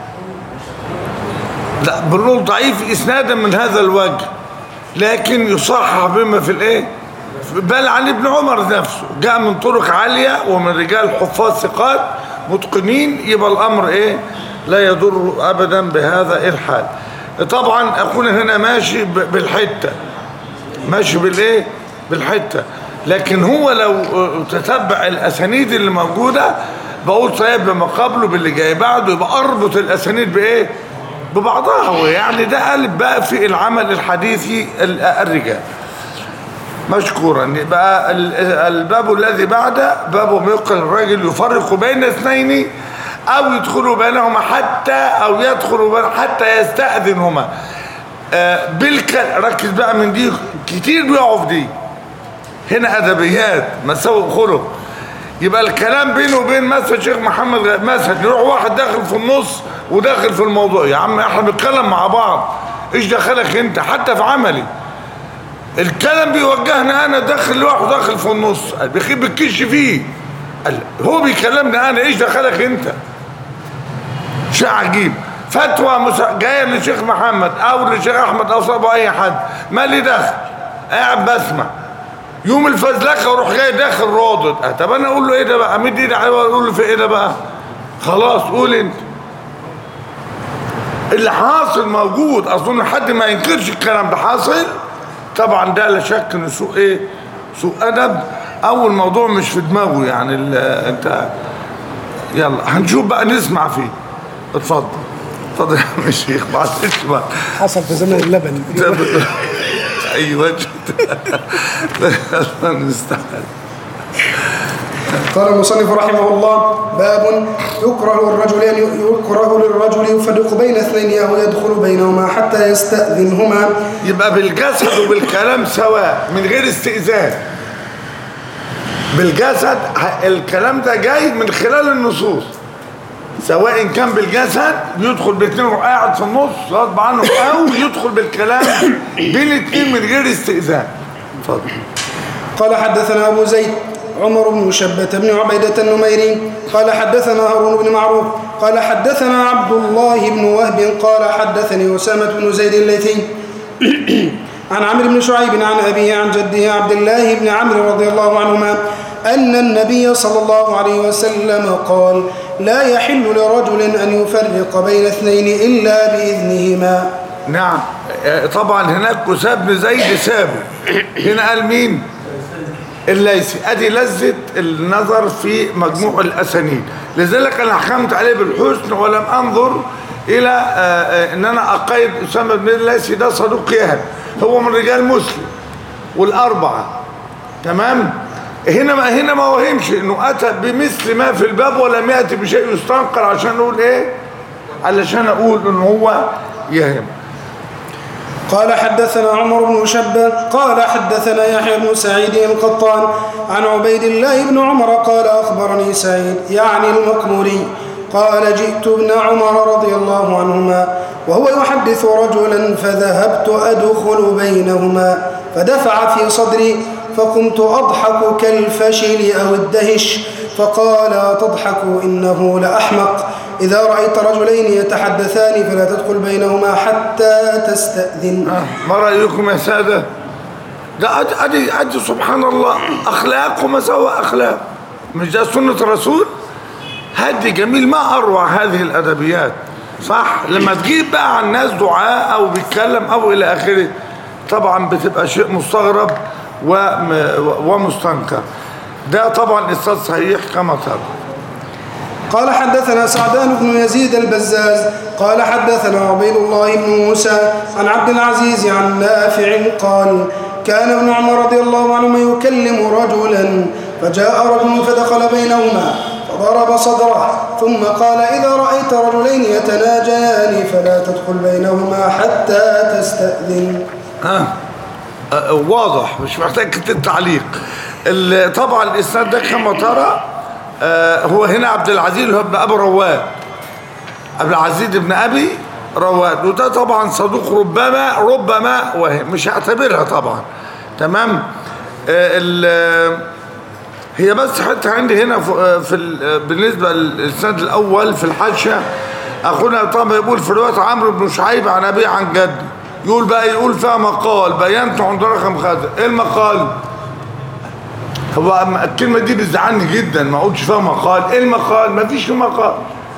لا بنقول ضعيف إسنادا من هذا الوجه لكن يصحح بما في الإيه بل عن ابن عمر نفسه جاء من طرق عالية ومن رجال حفاظ ثقات متقنين يبقى الأمر إيه لا يضر أبدا بهذا الحال طبعا أخونا هنا ماشي ب- بالحتة ماشي بالايه بالحته لكن هو لو آه، تتبع الاسانيد اللي موجوده بقول طيب بما قبله باللي جاي بعده يبقى اربط الاسانيد بايه ببعضها هو يعني ده قلب بقى في العمل الحديثي ال- الرجال مشكورا يبقى ال- الباب الذي بعده باب ما يقل الرجل يفرق بين اثنين او يدخل بينهما حتى او يدخل بين حتى يستأذنهما آه، بالك ركز بقى من دي كتير بيقعوا في دي هنا ادبيات مساوئ خلق يبقى الكلام بينه وبين مثلا شيخ محمد غ- مثلا يروح واحد داخل في النص وداخل في الموضوع يا عم احنا بنتكلم مع بعض ايش دخلك انت حتى في عملي الكلام بيوجهني انا داخل لوحده داخل في النص بيخيب بالكش فيه قال هو بيكلمني انا ايش دخلك انت شيء عجيب فتوى مس- جايه للشيخ محمد او للشيخ احمد او صاحبه اي حد ما لي دخل قاعد بسمع يوم الفزلكه واروح جاي داخل رادد أه طب انا اقول له ايه ده بقى امد ايدي عليه واقول له في ايه ده بقى خلاص قول انت اللي حاصل موجود اظن حد ما ينكرش الكلام ده حاصل طبعا ده لا شك انه سوء ايه سوء ادب او الموضوع مش في دماغه يعني ال- انت يلا هنشوف بقى نسمع فيه اتفضل اتفضل يا عم الشيخ بعد اسمع حصل في زمن اللبن ايوه نستحمل قال المصنف رحمه الله باب يكره الرجل أن يكره للرجل يفرق بين اثنين أو يدخل بينهما حتى يستأذنهما يبقى بالجسد وبالكلام سواء من غير استئذان بالجسد ه- الكلام ده جاي من خلال النصوص سواء كان بالجسد بيدخل بالاثنين وهو قاعد في النص غصب عنه او يدخل بالكلام بين الاثنين من غير استئذان اتفضل قال حدثنا أبو زيد عمر بن شبة بن عبيدة النميري قال حدثنا هارون بن معروف قال حدثنا عبد الله بن وهب قال حدثني أسامة بن زيد الليثي عن عمرو بن شعيب عن أبيه عن جده عبد الله بن عمرو رضي الله عنهما أن النبي صلى الله عليه وسلم قال لا يحل لرجل أن يفرق بين اثنين إلا بإذنهما نعم آه، طبعا هناك أسامة بن زيد سابه هنا قال مين الليثي ادي لذة النظر في مجموع الاسانيد لذلك انا حكمت عليه بالحسن ولم انظر الى آه، آه، ان انا اقيد اسامه بن الليثي ده صدوق يهب هو من رجال مسلم والاربعه تمام هنا ما هنا ما وهمش انه اتى بمثل ما في الباب ولم ياتي بشيء يستنقر عشان نقول ايه علشان اقول ان هو يهم قال حدثنا عمر بن شبة قال حدثنا يحيى بن سعيد القطان عن عبيد الله بن عمر قال أخبرني سعيد يعني المقمري قال جئت ابن عمر رضي الله عنهما وهو يحدث رجلا فذهبت أدخل بينهما فدفع في صدري فقمت أضحك كالفشل أو الدهش فقال لا تضحكوا إنه لأحمق إذا رأيت رجلين يتحدثان فلا تدخل بينهما حتى تستأذن آه، ما رأيكم يا سادة ده أدي, أدي, أدي سبحان الله أخلاق ومساوى أخلاق مش ده سنة الرسول هدي جميل ما أروع هذه الأدبيات صح لما تجيب بقى عن ناس دعاء أو بيتكلم أو إلى آخره طبعا بتبقى شيء مستغرب وم- ومستنكر ده طبعا استاذ صحيح كما ترى قال حدثنا سعدان بن يزيد البزاز قال حدثنا عبيد الله بن موسى عن عبد العزيز عن نافع قال كان ابن عمر رضي الله عنهما يكلم رجلا فجاء رجل فدخل بينهما فضرب صدره ثم قال إذا رأيت رجلين يتناجيان فلا تدخل بينهما حتى تستأذن ها أه، واضح مش محتاج كتير تعليق ال- طبعا الاسناد ده كما ترى آه، هو هنا عبد العزيز اللي هو ابن ابي رواد عبد العزيز ابن ابي رواد وده طبعا صدوق ربما ربما وهم مش هعتبرها طبعا تمام آه، ال- هي بس حتى عندي هنا في في ال- بالنسبه للاسناد الاول في الحاشيه اخونا طبعا يقول في روايه عمرو بن شعيب عن ابي عن جد يقول بقى يقول فيها مقال بينت عند رقم خزر ايه المقال هو أما الكلمه دي بتزعلني جدا ما اقولش فيها مقال ايه المقال ما فيش فيه مقال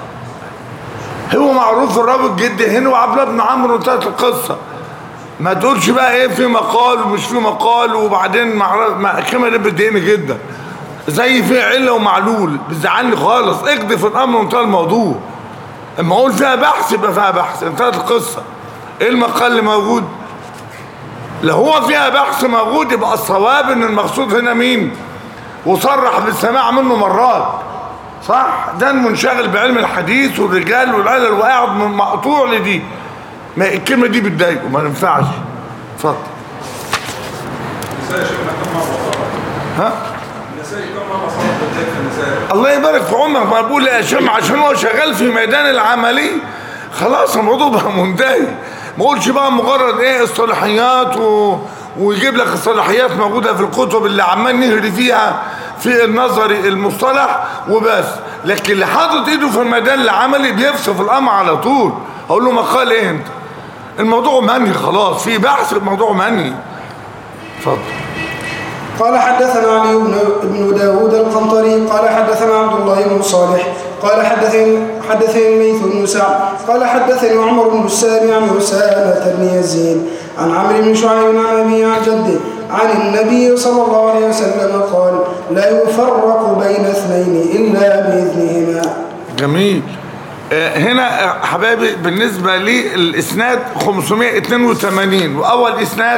هو معروف الراوي الجدي هنا وعبد الله بن عمرو وانتهت القصه ما تقولش بقى ايه في مقال ومش في مقال وبعدين معرف ما الكلمه دي بتضايقني جدا زي في عله ومعلول بتزعلني خالص اقضي في الامر وانتهى الموضوع اما اقول فيها بحث يبقى فيها بحث انتهت القصه ايه المقال اللي موجود لو هو فيها بحث موجود يبقى الصواب ان المقصود هنا مين وصرح بالسماع منه مرات صح ده المنشغل بعلم الحديث والرجال والعلل وقاعد من مقطوع لدي ما الكلمه دي بتضايقه ما ينفعش اتفضل النساء شيخنا كم مرة صارت؟ ها النساء كم مرة صارت بالذات في النساء؟ الله يبارك في عمرك ما بقول يا شم عشان هو شغال في ميدان العملي خلاص الموضوع بقى منتهي ما اقولش بقى مجرد ايه الصلاحيات و... ويجيب لك الصلاحيات موجوده في الكتب اللي عمال نهري فيها في النظري المصطلح وبس لكن اللي حاطط ايده في الميدان العملي بيفصل في الامر على طول اقول له مقال ايه انت الموضوع منهي خلاص في بحث الموضوع منهي اتفضل قال حدثنا علي بن بن داود القنطري قال حدثنا عبد الله بن صالح قال حدثني حدثني الليث بن سعد قال حدثني عمر بن السابع عن أسامة بن يزيد عن عمرو بن شعيب عن أبي عن جده عن النبي صلى الله عليه وسلم قال لا يفرق بين اثنين إلا بإذنهما جميل آه، هنا آه، حبايبي بالنسبة للإسناد 582 وأول إسناد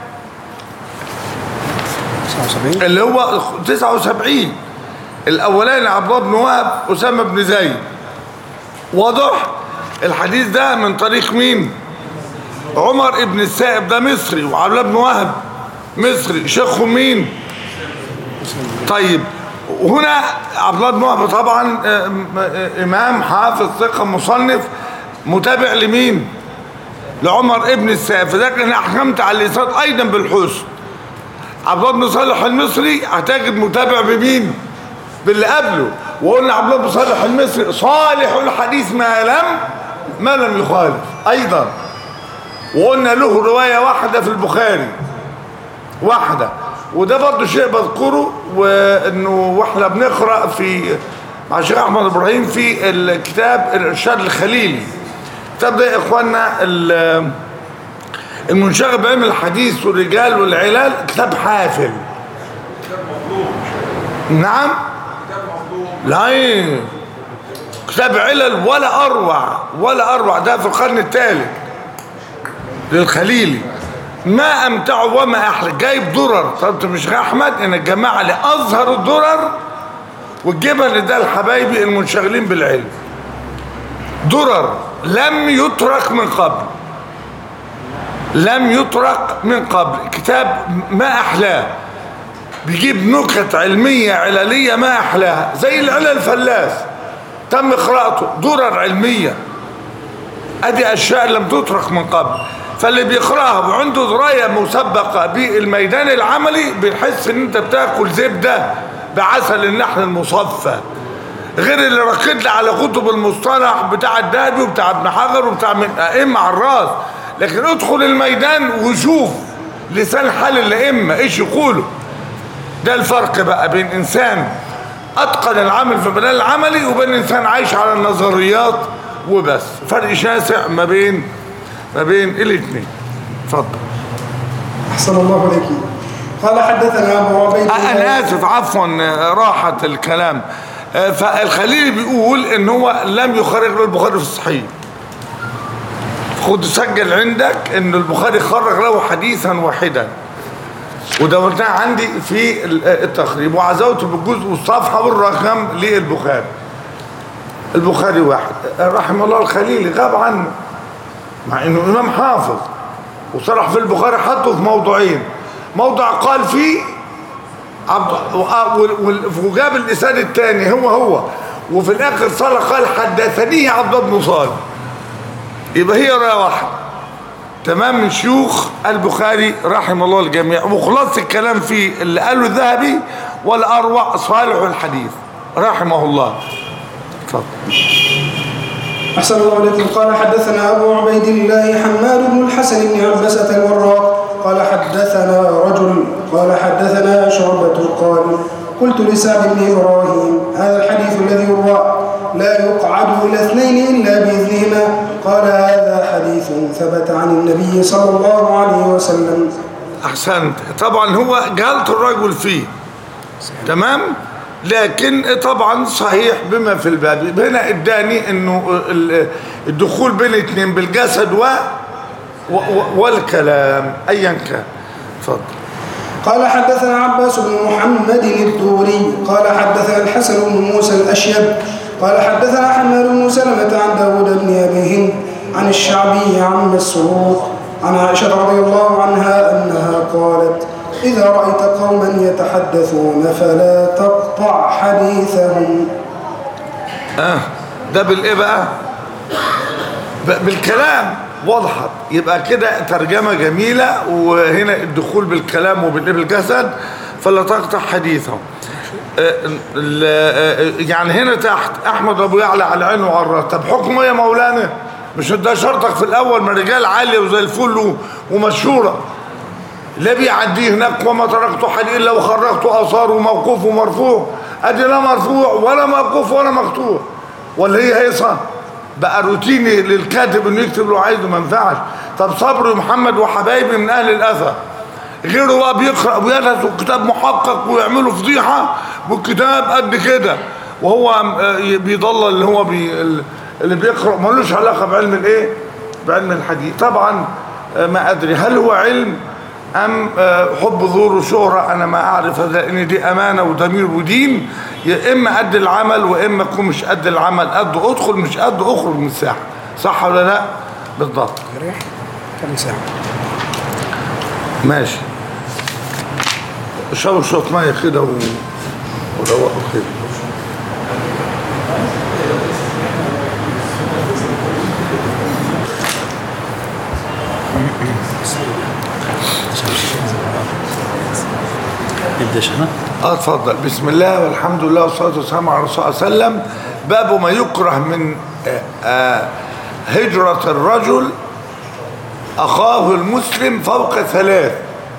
79 اللي هو 79 الأولاني عبد الله بن وهب أسامة بن زيد واضح الحديث ده من طريق مين عمر ابن السائب ده مصري وعبد الله بن وهب مصري شيخه مين طيب وهنا عبد الله بن وهب طبعا آم، آه، امام حافظ ثقه مصنف متابع لمين لعمر ابن السائب فذلك انا احكمت على الاسناد ايضا بالحسن عبد الله بن صالح المصري هتجد متابع بمين باللي قبله وقلنا عبد الله بن صالح المصري صالح الحديث ما لم ما لم يخالف ايضا وقلنا له روايه واحده في البخاري واحده وده برضه شيء بذكره وانه واحنا بنقرا في مع الشيخ احمد ابراهيم في الكتاب الارشاد الخليلي الكتاب ده يا اخوانا ال- المنشغل بعلم الحديث والرجال والعلال كتاب حافل نعم لا إيه. كتاب علل ولا اروع ولا اروع ده في القرن الثالث للخليلي ما امتعه وما احلى جايب درر طب انت مش احمد ان الجماعه اللي اظهر الدرر وتجيبها لده لحبايبي المنشغلين بالعلم درر لم يترك من قبل لم يترك من قبل كتاب ما احلاه بيجيب نكت علمية عللية ما احلاها زي العلل الفلاس تم قراءته درر علمية ادي اشياء لم تترك من قبل فاللي بيقراها وعنده درايه مسبقه بالميدان العملي بيحس ان انت بتاكل زبده بعسل النحل المصفى غير اللي ركض لي على كتب المصطلح بتاع الدهبي وبتاع ابن حجر وبتاع من ائمه على الراس لكن ادخل الميدان وشوف لسان حال الائمه ايش يقولوا ده الفرق بقى بين انسان اتقن العمل في المجال العملي وبين انسان عايش على النظريات وبس فرق شاسع ما بين ما بين الاثنين اتفضل أحسن الله عليك قال حدثنا أبو عبيد الله- انا اسف عفوا راحت الكلام آه، فالخليلي بيقول ان هو لم يخرج له البخاري في الصحيح خد سجل عندك ان البخاري خرج له حديثا واحدا ودورتها عندي في ال- التخريب وعزوته بالجزء والصفحه والرقم للبخاري البخاري واحد رحمه الله الخليلي غاب عنه مع انه امام حافظ وصرح في البخاري حطه في موضوعين موضع قال فيه عبد وآه وال- وال- وجاب الاسناد الثاني هو هو وفي الاخر صلى قال حدثني عبد الله بن صالح يبقى هي رأي واحد تمام من شيوخ البخاري رحمه الله الجميع وخلاص الكلام فيه اللي قاله الذهبي والاروع صالح الحديث رحمه الله اتفضل أحسن الله عليكم قال حدثنا أبو عبيد الله حماد بن الحسن بن عبسة الوراق قال حدثنا رجل قال حدثنا شعبة قال قلت لسعد بن إبراهيم هذا الحديث الذي يروى لا يقعد إلى اثنين إلا بإذنهما قال هذا حديث ثبت عن النبي صلى الله عليه وسلم احسنت طبعا هو جهلت الرجل فيه تمام لكن طبعا صحيح بما في الباب هنا اداني انه ال- الدخول بين اتنين بالجسد و و- و- والكلام ايا كان اتفضل قال حدثنا عباس بن محمد الدوري قال حدثنا الحسن بن موسى الأشيب قال حدثنا حماد بن سلمة عن داود بن أبي هند عن الشعبي عن مسروق عن عائشة رضي الله عنها أنها قالت إذا رأيت قوما يتحدثون فلا تقطع حديثهم اه ده بالايه بقى ب- بالكلام وضحت يبقى كده ترجمة جميلة وهنا الدخول بالكلام وبالايه بالجسد فلا تقطع حديثهم آه، ال- آه، يعني هنا تحت احمد ابو يعلى على عينه وعلى الراس طب حكمه يا مولانا مش ده شرطك في الاول ما رجال عاليه وزي الفل و- ومشهوره لا بيعديه هناك وما تركت حديث الا وخرجت اثار وموقوف ومرفوع ادي لا مرفوع ولا موقوف ولا مقطوع ولا هي هيصه بقى روتيني للكاتب انه يكتب له عايزه ما ينفعش طب صبري محمد وحبايبي من اهل الاثر غيره بقى بيقرا ويدرس كتاب محقق ويعملوا فضيحه والكتاب قد كده وهو آه، بيضل اللي هو بي اللي بيقرا ملوش علاقه بعلم الايه بعلم الحديث طبعا آه، ما ادري هل هو علم ام آه، حب ظهور وشهره انا ما اعرف هذا ان دي امانه وضمير ودين يا اما قد العمل واما تكون مش قد العمل قد ادخل مش قد اخرج من الساحه صح ولا لا بالضبط كم ساعة ماشي شربوا شويه ميه كده و... وروقوا كده نبدا شيخنا اه اتفضل بسم الله والحمد لله والصلاه والسلام على رسول الله صلى الله عليه وسلم باب ما يكره من آه، آه، هجره الرجل اخاه المسلم فوق ثلاث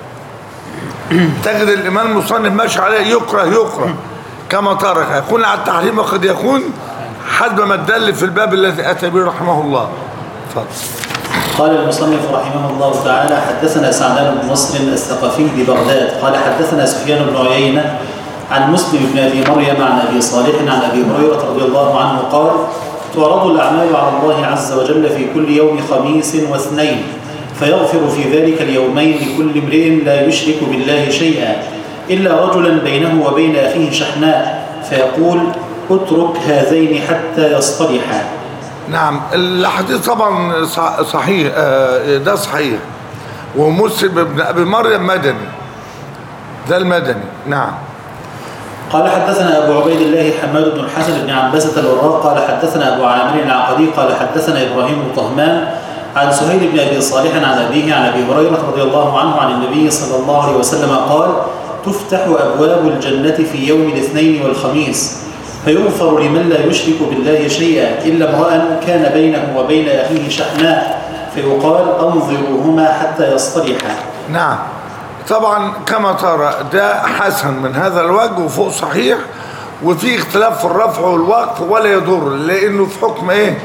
تجد الامام المصنف ماشي عليه يكره يكره كما ترك يكون على التحريم وقد يكون حسب ما الدل في الباب الذي اتى به رحمه الله اتفضل قال المصنف رحمه الله تعالى حدثنا سعدان بن نصر الثقفي ببغداد قال حدثنا سفيان بن عيينة عن مسلم بن أبي مريم عن أبي صالح عن أبي هريرة رضي الله عنه قال تعرض الأعمال على الله عز وجل في كل يوم خميس واثنين فيغفر في ذلك اليومين لكل امرئ لا يشرك بالله شيئا إلا رجلا بينه وبين أخيه شحناء فيقول اترك هذين حتى يصطلحا نعم الحديث طبعا صح- صحيح آه، ده صحيح ومسلم ابن ابي مريم مدني ده المدني نعم قال حدثنا أبو عبيد الله حماد بن الحسن بن عنبسة الوراق قال حدثنا أبو عامر العقدي قال حدثنا إبراهيم بن طهمان عن سهيل بن أبي صالح عن أبيه عن أبي هريرة رضي الله عنه عن النبي صلى الله عليه وسلم قال تفتح أبواب الجنة في يوم الاثنين والخميس فيغفر لمن لا يشرك بالله شيئا إلا امرأ كان بينه وبين أخيه شحناء فيقال أنظروهما حتى يصطلحا نعم طبعا كما ترى ده حسن من هذا الوجه وفوق صحيح وفي اختلاف في الرفع والوقف ولا يضر لانه في حكم ايه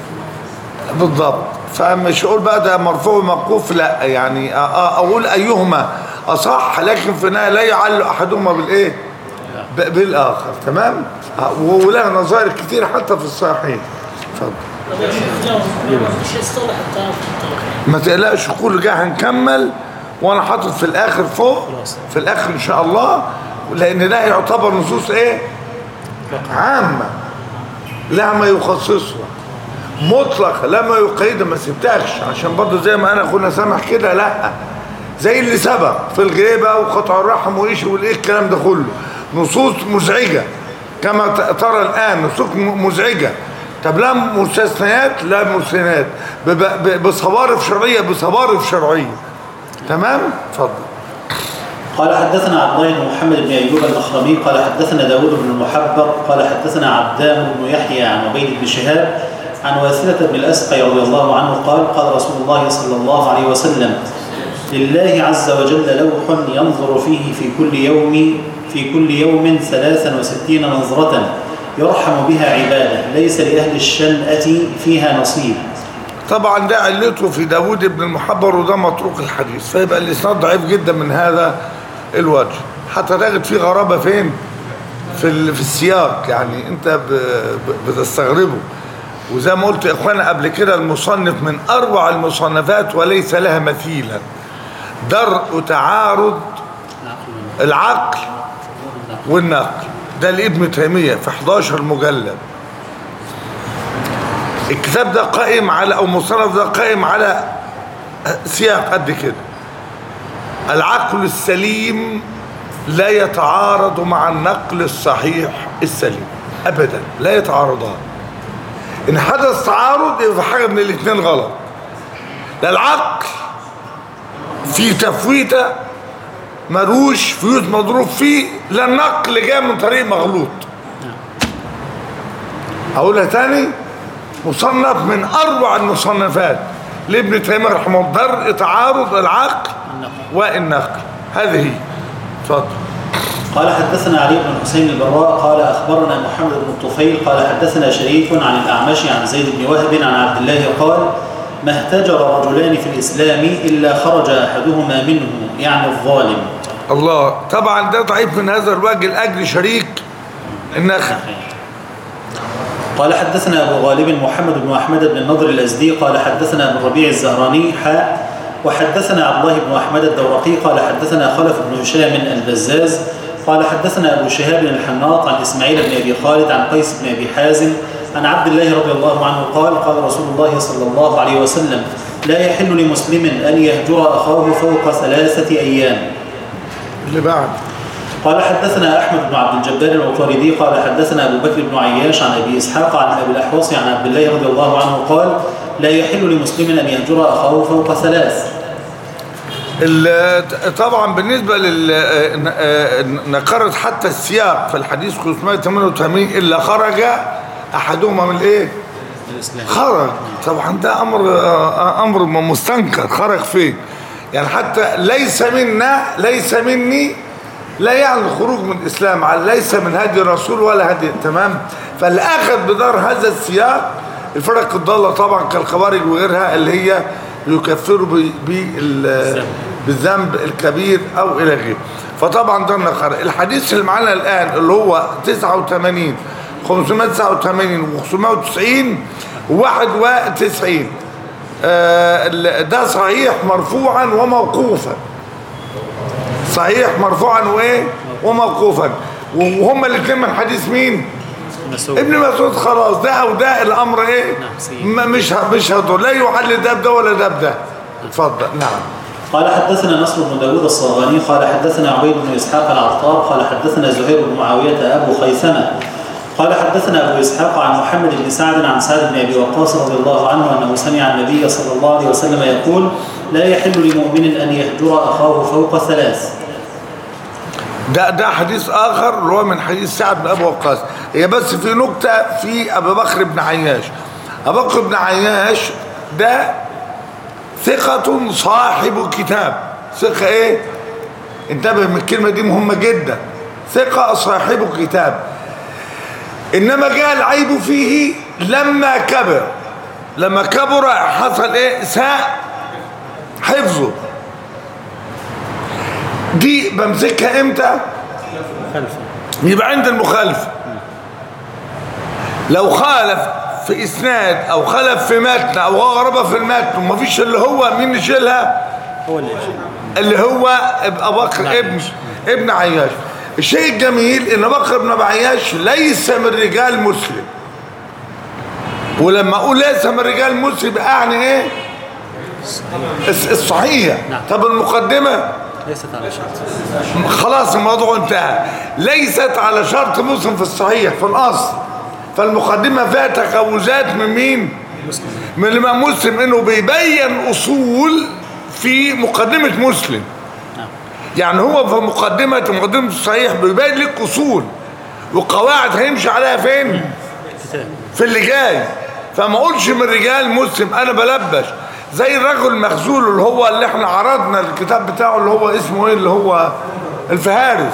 بالضبط فمش اقول بقى ده مرفوع وموقوف لا يعني أ- أ- اقول ايهما اصح لكن في النهايه لا يعلق احدهما بالايه ب- بالاخر تمام أ- ولها نظائر كتير حتى في الصحيحين اتفضل طب يا شيخ لو مش يصطلح التعارف ما تقلقش كل جاي هنكمل وانا حاطط في الاخر فوق في الاخر ان شاء الله لان ده يعتبر نصوص ايه عامة لا ما يخصصها مطلق لا ما يقيد ما سبتكش عشان برضه زي ما انا اخونا سامح كده لا زي اللي سبق في الغيبة وقطع الرحم وايش والايه الكلام ده كله نصوص مزعجة كما ت- ترى الان نصوص م- مزعجة طب لا مستثنيات لا مستثنيات ب- ب- بصوارف شرعية بصوارف شرعية تمام اتفضل قال حدثنا عبد الله بن محمد بن ايوب الاخرمي قال حدثنا داود بن المحبر قال حدثنا عبدان بن يحيى عن عبيد بن شهاب عن واثلة بن الأسقي رضي الله عنه قال قال رسول الله صلى الله عليه وسلم لله عز وجل لوح ينظر فيه في كل يوم في كل يوم ثلاثا وستين نظرة يرحم بها عباده ليس لأهل الشنأة فيها نصيب طبعا ده علته في داود بن المحبر وده متروك الحديث فيبقى الاسناد ضعيف جدا من هذا الوجه حتى تجد فيه غرابة فين في ال- في السياق يعني انت ب- ب- بتستغربه وزي ما قلت يا اخوانا قبل كده المصنف من اروع المصنفات وليس لها مثيلا درء تعارض العقل والنقل ده لابن تيمية في 11 مجلد الكتاب ده قائم على او مصنف ده قائم على سياق قد كده العقل السليم لا يتعارض مع النقل الصحيح السليم ابدا لا يتعارضان ان حدث تعارض يبقى حاجه من الاثنين غلط لا العقل في تفويته مروش فيوز مضروب فيه لا النقل جاء من طريق مغلوط اقولها تاني مصنف من اروع المصنفات لابن تيميه رحمه الله درء تعارض العقل والنقل هذه هي اتفضل قال حدثنا علي بن حسين البراء قال أخبرنا محمد بن الطفيل قال حدثنا شريك عن الأعمش عن زيد بن وهب عن عبد الله قال ما اهتجر رجلان في الإسلام إلا خرج أحدهما منه يعني الظالم الله طبعا ده ضعيف من هذا الوجه لاجل شريك النخل قال حدثنا أبو غالب محمد بن أحمد بن النضر الأزدي قال حدثنا أبو الربيع الزهراني حاء وحدثنا عبد الله بن أحمد الدورقي قال حدثنا خلف بن هشام البزاز قال حدثنا أبو شهاب الحناط عن إسماعيل بن أبي خالد عن قيس بن أبي حازم عن عبد الله رضي الله عنه قال قال رسول الله صلى الله عليه وسلم لا يحل لمسلم أن يهجر أخاه فوق ثلاثة أيام اللي بعد قال حدثنا احمد بن عبد الجبار العطاردي قال حدثنا ابو بكر بن عياش عن ابي اسحاق عن ابي الاحوص عن عبد الله رضي الله عنه قال لا يحل لمسلم ان يهجر اخاه فوق ثلاث ال- طبعا بالنسبة لل نقرت حتى السياق في الحديث 588 إلا خرج أحدهما من الإيه؟ خرج طبعا ده أمر أمر مستنكر خرج فين؟ يعني حتى ليس منا ليس مني لا يعني الخروج من الإسلام على ليس من هدي الرسول ولا هدي تمام فالأخذ بدار هذا السياق الفرق الضالة طبعا كالخوارج وغيرها اللي هي يكفروا ب- بال- بالذنب الكبير أو إلى غيره فطبعا ده النقر الحديث اللي معانا الآن اللي هو 89 589 و 590 و 91 آه، ال- ده صحيح مرفوعا وموقوفا صحيح مرفوعا وايه وموقوفا وهما الاثنين من حديث مين ابن مسعود خلاص ده او ده الامر ايه نعم، سيد. ما- مش ه- مش هضر لا يعل ده بده ولا ده بده اتفضل نعم قال حدثنا نصر بن داود الصاغاني قال حدثنا عبيد بن إسحاق العطار قال حدثنا زهير بن معاوية أبو خيثمة قال حدثنا أبو إسحاق عن محمد بن سعد عن سعد بن أبي وقاص رضي الله عنه أنه سمع النبي صلى الله عليه وسلم يقول لا يحل لمؤمن أن يهجر أخاه فوق ثلاث ده ده حديث اخر اللي هو من حديث سعد بن ابي وقاص هي بس في نكته في ابي بكر بن عياش ابو بكر بن عياش ده ثقة صاحب كتاب ثقة ايه انتبه من الكلمة دي مهمة جدا ثقة صاحب كتاب انما جاء العيب فيه لما كبر لما كبر حصل ايه ساء حفظه دي بمسكها امتى يبقى عند المخالفة لو خالف في اسناد او خالف في متن او غربة في المتن ومفيش اللي هو مين يشيلها هو اللي يشيل اللي هو ابو بكر ابن ابن عياش الشيء الجميل ان بكر بن ابي عياش ليس من رجال مسلم ولما اقول ليس من رجال مسلم اعني ايه الس- الصحيح طب المقدمه ليست على شرط خلاص الموضوع انتهى ليست على شرط مسلم في الصحيح في الاصل فالمقدمه فيها تجاوزات من مين من الامام مسلم انه بيبين اصول في مقدمه مسلم يعني هو في مقدمه مقدمه الصحيح بيبين لك اصول وقواعد هيمشي عليها فين في اللي جاي فما اقولش من رجال مسلم انا بلبش زي الرجل المخزول اللي هو اللي احنا عرضنا الكتاب بتاعه اللي هو اسمه ايه اللي هو الفهارس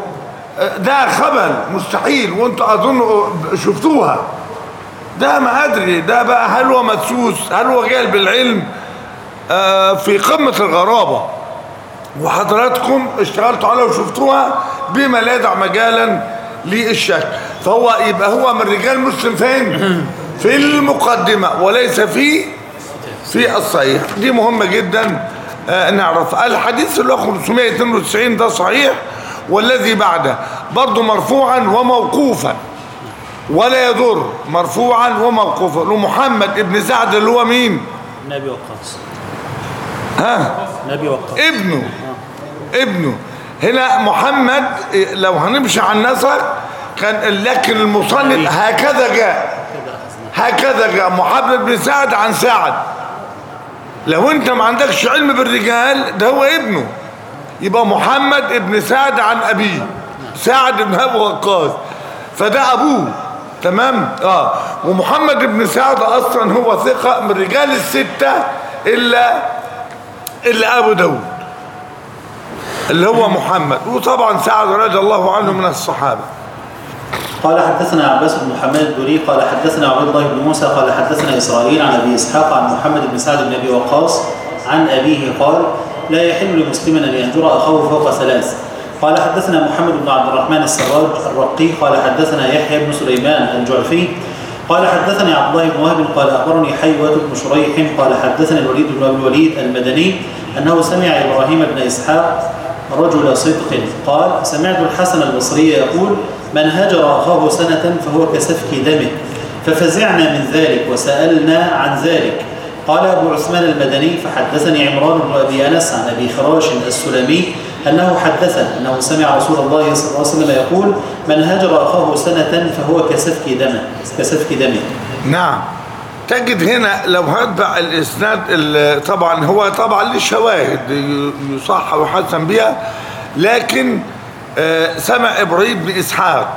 ده خبل مستحيل وانتوا اظن شفتوها ده ما ادري ده بقى هل هو مدسوس هل هو جاهل بالعلم آه في قمة الغرابة وحضراتكم اشتغلتوا عليها وشفتوها بما لا يدع مجالا للشك فهو يبقى هو من رجال مسلم فين في المقدمة وليس في في الصحيح دي مهمة جدا آه نعرف الحديث اللي هو 592 ده صحيح والذي بعده برضه مرفوعا وموقوفا ولا يضر مرفوعا وموقوفا ومحمد ابن سعد اللي هو مين نبي وقاص ها نبي وقاص ابنه ابنه هنا محمد إيه، لو هنمشي على النسق كان لكن المصنف هكذا جاء هكذا جاء محمد بن سعد عن سعد لو انت ما عندكش علم بالرجال ده هو ابنه يبقى محمد ابن سعد عن ابيه سعد بن ابي وقاص فده ابوه تمام اه ومحمد بن سعد اصلا هو ثقه من رجال السته الا الا ابو داود اللي هو محمد وطبعا سعد رضي الله عنه من الصحابه قال حدثنا عباس بن محمد الدوري قال حدثنا عبد الله بن موسى قال حدثنا إسرائيل عن أبي إسحاق عن محمد بن سعد بن أبي وقاص عن أبيه قال لا يحل لمسلم أن يهجر أخاه فوق ثلاث قال حدثنا محمد بن عبد الرحمن السراج الرقي قال حدثنا يحيى بن سليمان الجعفي قال حدثني عبد الله بن وهب قال أخبرني حيوة بن شريح قال حدثني الوليد بن أبي الوليد المدني أنه سمع إبراهيم بن إسحاق رجل صدق قال سمعت الحسن البصري يقول من هجر أخاه سنة فهو كسفك دمه ففزعنا من ذلك وسألنا عن ذلك قال أبو عثمان المدني فحدثني عمران بن أبي أنس عن أبي خراش السلمي أنه حدثه أنه سمع رسول الله صلى الله عليه وسلم يقول من هجر أخاه سنة فهو كسفك دمه كسفك دمه نعم تجد هنا لو هتبع الاسناد ال- طبعا هو طبعا ليه شواهد ي- يصح ويحسن بها لكن آه، سمع ابراهيم بن اسحاق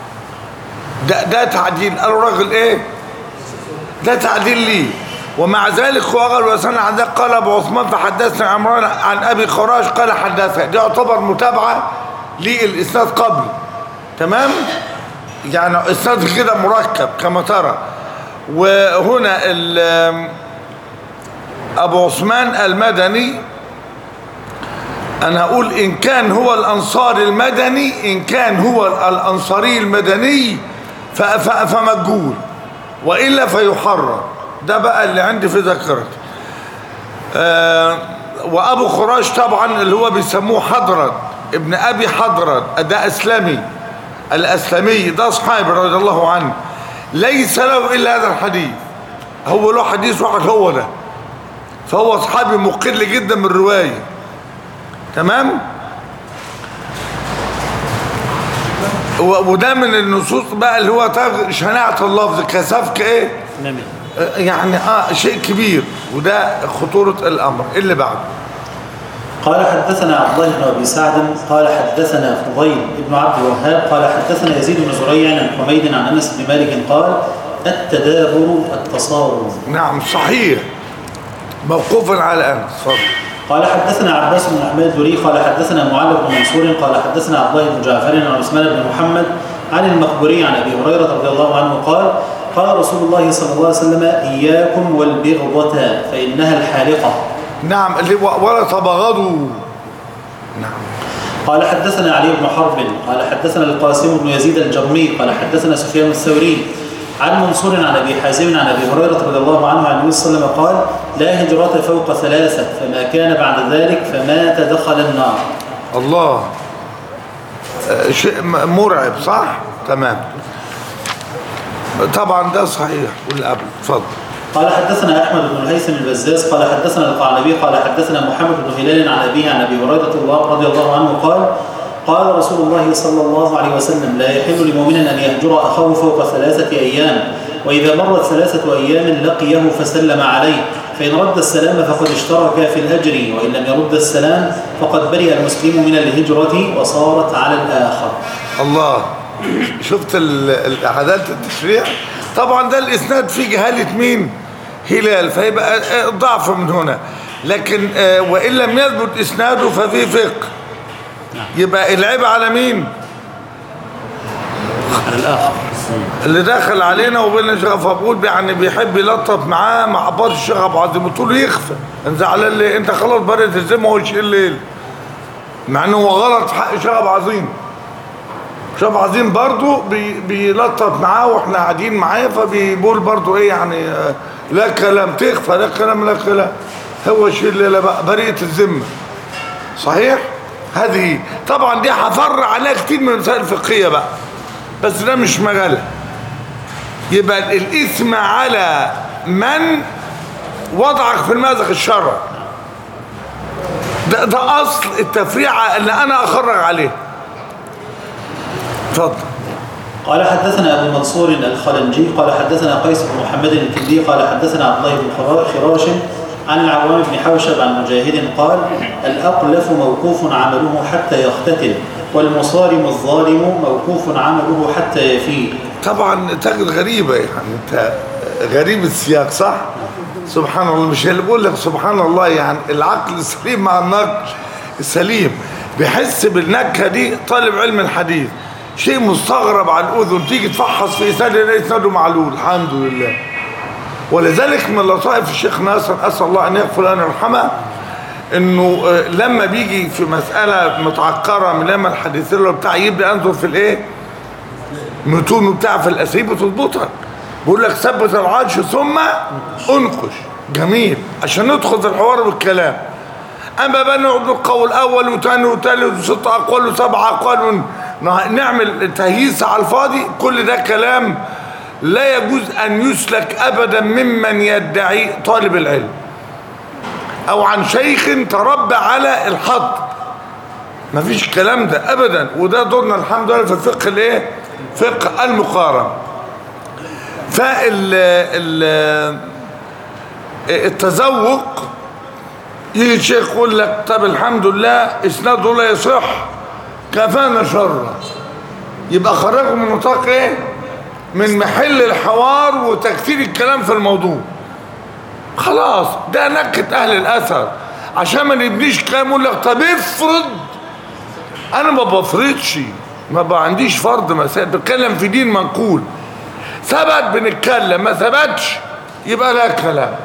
ده ده تعديل قالوا راجل ايه ده تعديل ليه ومع ذلك هو قال وسنة عن ذلك قال ابو عثمان فحدثنا عمران عن ابي خراش قال حدثنا دي يعتبر متابعه للاسناد قبل تمام يعني اسناد كده مركب كما ترى وهنا ال- ابو عثمان المدني انا اقول ان كان هو الانصار المدني ان كان هو الانصاري المدني ف- ف- فمجهول والا فيحرر ده بقى اللي عندي في ذاكرتي آه، وابو خراش طبعا اللي هو بيسموه حضرت ابن ابي حضرت ده اسلمي الاسلمي ده صحابي رضي الله عنه ليس له الا هذا الحديث هو له حديث واحد هو ده فهو صحابي مقل جدا من الروايه تمام و- وده من النصوص بقى اللي هو تغ- شناعة اللفظ كسفك ايه نعم آه، يعني اه شيء كبير وده خطورة الامر إيه اللي بعده قال حدثنا عبد الله بن ابي سعد قال حدثنا فضيل بن عبد الوهاب قال حدثنا يزيد بن زريع عن حميد عن انس بن مالك قال التدابر التصارم نعم صحيح موقوفا على انس اتفضل قال حدثنا عباس بن احمد الدوري قال حدثنا معاذ بن منصور قال حدثنا عبد الله بن جعفر عن عثمان بن محمد عن المقبوري عن ابي هريره رضي الله عنه قال قال رسول الله صلى الله عليه وسلم اياكم والبغضه فانها الحالقه نعم اللي و- ولا تبغضوا قال حدثنا علي بن حرب قال حدثنا القاسم بن يزيد الجرمي قال حدثنا سفيان الثوري عن منصور عن ابي حازم عن ابي هريره رضي الله عنه عن النبي صلى الله عليه وسلم قال لا هجرة فوق ثلاثه فما كان بعد ذلك فمات دخل النار الله آه، شيء م- مرعب صح تمام طبعا ده صحيح واللي قبل اتفضل قال حدثنا احمد بن الهيثم البزاز قال حدثنا القعنبي قال حدثنا محمد بن هلال عن ابيه عن ابي هريره الله رضي الله عنه قال قال رسول الله صلى الله عليه وسلم لا يحل لمؤمن ان يهجر اخاه فوق ثلاثه ايام واذا مرت ثلاثه ايام لقيه فسلم عليه فان رد السلام فقد اشترك في الاجر وان لم يرد السلام فقد برئ المسلم من الهجره وصارت على الاخر الله شفت ال- ال- عدالة التشريع طبعا ده الاسناد فيه جهالة مين هلال فيبقى آه، ضعف من هنا لكن آه، وان لم يثبت اسناده ففي فقه يبقى العيب على مين على الاخر اللي دخل علينا وبين شغف ابوه يعني بيحب يلطف معاه مع عباد الشيخ ابو عظيم قلت له يخفى انت زعلان ليه انت خلاص بريت الذمه هو يشيل الليل مع انه هو غلط في حق الشيخ ابو عظيم الشيخ ابو عظيم برضه بي بيلطف معاه واحنا قاعدين معاه فبيقول برضه ايه يعني آه، لا كلام تخفى لا كلام لا كلام هو يشيل الليله بقى بريئه الذمه صحيح هذه طبعا دي هفر عليها كتير من المسائل الفقهيه بقى بس ده مش مجالها يبقى الإثم على من وضعك في المأزق الشرعي ده, ده أصل التفريعة اللي أنا أخرج عليه اتفضل قال حدثنا أبو منصور الخلنجي قال حدثنا قيس بن محمد الكندي قال حدثنا عبد الله بن خرا- خراش عن العوام بن حوشب عن مجاهد قال الأقلف موقوف عمله حتى يختتل والمصارم الظالم موقوف عمله حتى يفيء طبعا تجد غريبة يعني انت غريب السياق صح سبحان الله مش اللي بقول لك سبحان الله يعني العقل السليم مع النقل السليم بيحس بالنكهة دي طالب علم الحديث شيء مستغرب على الأذن تيجي تفحص في إسناد يلاقي إسناده معلول الحمد لله ولذلك من لطائف الشيخ ناصر أسأل الله أن يغفر لنا ويرحمه انه آه، لما بيجي في مسألة متعكرة من لما الحديثين اللي بتاع يبدأ انظر في الايه متون بتاع في الاساليب وتضبطها بيقول لك ثبت العرش ثم انقش جميل عشان ندخل في الحوار والكلام اما بقى نقعد نقول اول وثاني وثالث وست اقوال وسبع اقوال ون- نعمل تهييس على الفاضي كل ده كلام لا يجوز ان يسلك ابدا ممن يدعي طالب العلم او عن شيخ تربى على الحق مفيش الكلام ده ابدا وده دورنا الحمد لله في الفقه الايه فقه المقارن فال ال- التذوق يجي الشيخ يقول لك طب الحمد لله اسناده لا يصح كفانا شرا يبقى خرجوا من نطاق ايه من محل الحوار وتكثير الكلام في الموضوع خلاص ده نكت اهل الاثر عشان ما نبنيش كلام يقول لك طب افرض انا ما بفرضش ما بقى عنديش فرض مسائل بتكلم في دين منقول ثبت بنتكلم ما ثبتش يبقى لا كلام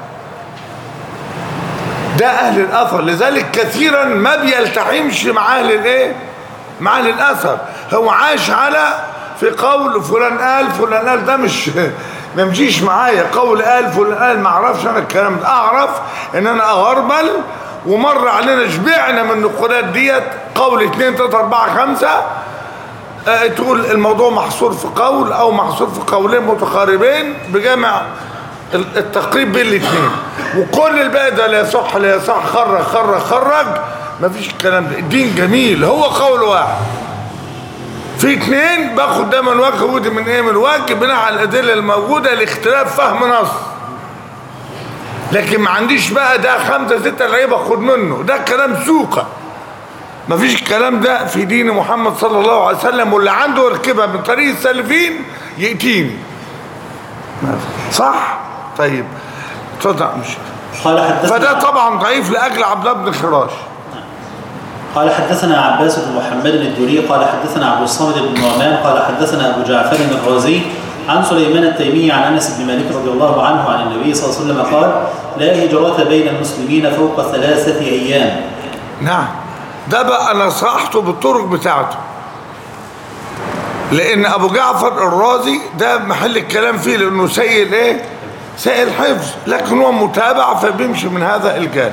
ده اهل الاثر لذلك كثيرا ما بيلتحمش مع اهل الايه مع اهل الاثر هو عاش على في قول فلان قال فلان قال ده مش ما يمشيش معايا قول قال فلان قال ما اعرفش انا الكلام ده اعرف ان انا اغربل ومر علينا شبعنا من النقولات ديت قول اتنين تلاته اربعه خمسه آه، تقول الموضوع محصور في قول او محصور في قولين متقاربين بجمع ال- التقريب بين الاثنين وكل الباقي ده لا يصح لا يصح خرج خرج خرج مفيش الكلام ده الدين جميل هو قول واحد في اتنين باخد ده من وجه ودي من ايه من وجه بناء على الادله الموجوده لاختلاف فهم نص لكن ما عنديش بقى ده خمسه سته لعيبه باخد منه ده كلام سوقه مفيش الكلام ده في دين محمد صلى الله عليه وسلم واللي عنده يركبها من طريق السالفين يأتيني صح طيب اتفضل مش قال حدثنا فده طبعا ضعيف لاجل عبد الله بن خراش قال حدثنا عباس بن محمد الدوري قال حدثنا عبد الصمد بن نعمان قال حدثنا ابو جعفر الرازي عن سليمان التيمي عن انس بن مالك رضي الله عنه عن النبي صلى الله عليه وسلم قال لا هجرة بين المسلمين فوق ثلاثة ايام نعم ده بقى انا صحته بالطرق بتاعته لان ابو جعفر الرازي ده محل الكلام فيه لانه سيء الايه سيء الحفظ لكن هو متابع فبيمشي من هذا الجانب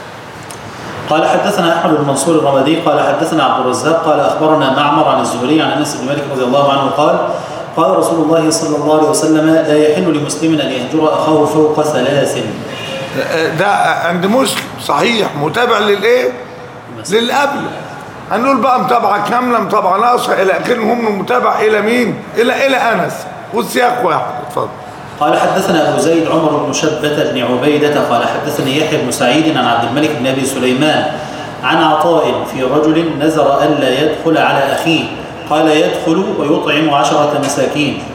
قال حدثنا احمد بن منصور الرمادي قال حدثنا عبد الرزاق قال اخبرنا معمر عن الزهري عن انس بن مالك رضي الله عنه قال قال رسول الله صلى الله عليه وسلم لا يحل لمسلم ان يهجر اخاه فوق ثلاث ده عند مسلم صحيح متابع للايه للقبل هنقول بقى متابعه كامله متابعه ناقصه الى اخره هم متابع الى مين الى الى انس والسياق واحد اتفضل قال حدثنا ابو زيد عمر بن شبة بن عبيدة قال حدثني يحيى بن سعيد عن عبد الملك بن ابي سليمان عن عطاء في رجل نذر الا يدخل على اخيه قال يدخل ويطعم عشرة مساكين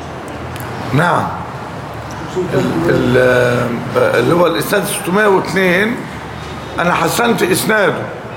نعم ال- ال- اللي هو الاسناد 602 انا حسنت اسناده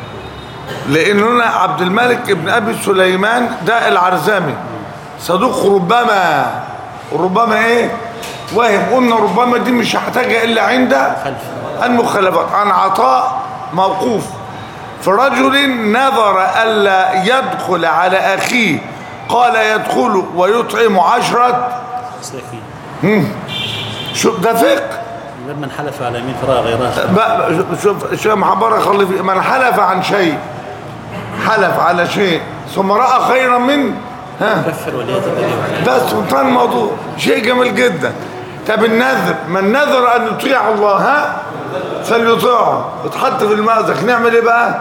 لان هنا عبد الملك ابن ابي سليمان ده العرزامي صدوق ربما ربما ايه وهم قلنا ربما دي مش هحتاجها الا عند المخالفات عن عطاء موقوف في رجل نذر الا يدخل على اخيه قال يدخل ويطعم عشره مساكين شوف ده فقه من حلف على يمين فراغ غيرها بقى شوف شوف محبرة خلي في من حلف عن شيء حلف على شيء ثم رأى خيرا منه ها كفر وليتبين بس انتهى الموضوع شيء جميل جدا طب النذر من نذر ان يطيع الله ها فليطيعه اتحط في المأزق نعمل ايه بقى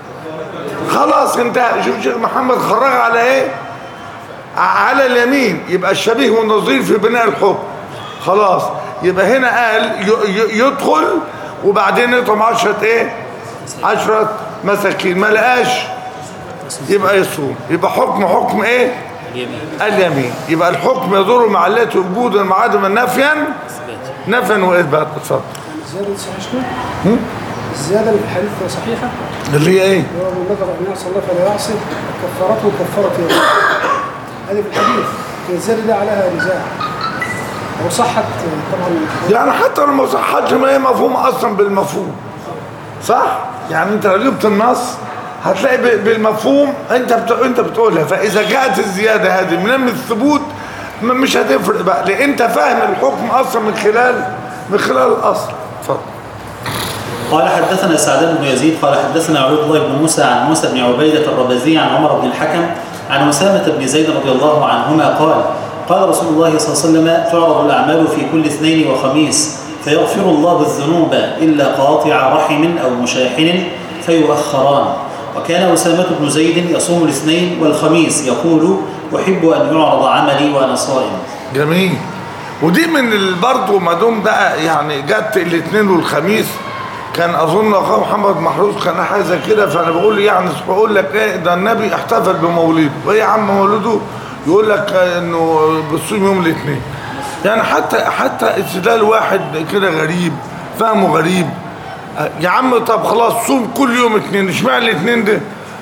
خلاص انتهى شوف شيخ محمد خرج على ايه ع- على اليمين يبقى الشبيه والنظير في بناء الحكم خلاص يبقى هنا قال ي- ي- يدخل وبعدين يطعم عشرة ايه عشرة مساكين ما لقاش يبقى يصوم يبقى حكم حكم ايه اليمين اليمين يبقى الحكم يدور مع التي وجودا مع عدما نفيا نفيا واثبات اتفضل الزيادة دي صحيحة شنو؟ الزيادة اللي في الحديث صحيحة اللي هي ايه هو من نظر أن يعصي الله فلا يعصي كفارته كفارة يمين هذه في الحديث لكن الزيادة دي عليها نزاع لو صحت طبعا يعني حتى لو ما صحتش ما هي مفهومه اصلا بالمفهوم صح يعني انت لو جبت النص هتلاقي ب- بالمفهوم انت بت... انت بتقولها فاذا جاءت الزياده هذه من الثبوت م- مش هتفرق بقى لان انت فاهم الحكم اصلا من خلال من خلال الاصل اتفضل قال حدثنا سعدان بن يزيد قال حدثنا عبيد الله بن موسى عن موسى بن عبيدة الربزي عن عمر بن الحكم عن أسامة بن زيد رضي الله عنهما قال قال رسول الله صلى الله عليه وسلم تعرض الأعمال في كل اثنين وخميس فيغفر الله الذنوب إلا قاطع رحم أو مشاحن فيؤخران وكان أسامة بن زيد يصوم الاثنين والخميس يقول أحب أن يعرض عملي وأنا صائم جميل ودي من ال- برضه ما دام بقى يعني جت الاثنين والخميس كان اظن اخو محمد محروس كان حاجه زي كده فانا بقول يعني بقول لك ايه ده النبي احتفل بمولده وايه يا عم مولده يقول لك انه بتصوم يوم الاثنين يعني حتى حتى استدلال واحد كده غريب فهمه غريب يا عم طب خلاص صوم كل يوم اثنين اشمعنى الاثنين ده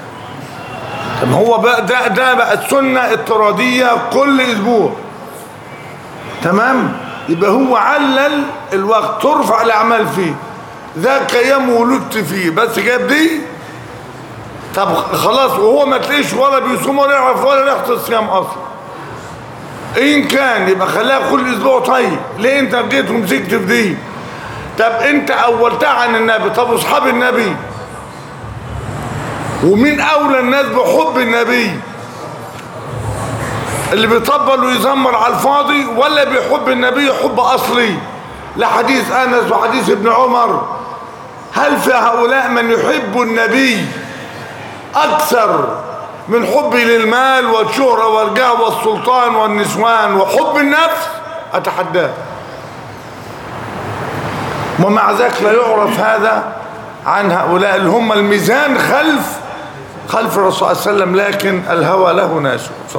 طب هو بقى ده ده بقى السنه اضطراديه كل اسبوع تمام يبقى هو علل الوقت ترفع الاعمال فيه ذاك يوم ولدت فيه بس جاب دي طب خلاص وهو ما تلاقيش ولا بيصوم ولا يعرف ولا ريحه الصيام اصلا ان كان يبقى خليها كل اسبوع طيب ليه انت جيت ومسكت في دي طب انت اولتها عن النبي طب واصحاب النبي ومين اولى الناس بحب النبي اللي بيطبل ويزمر على الفاضي ولا بيحب النبي حب اصلي لحديث انس وحديث ابن عمر هل في هؤلاء من يحب النبي أكثر من حبي للمال والشهرة والجاه والسلطان والنسوان وحب النفس أتحداه ومع ذلك لا يعرف هذا عن هؤلاء اللي هم الميزان خلف خلف الرسول صلى الله عليه وسلم لكن الهوى له ناس اتفضل.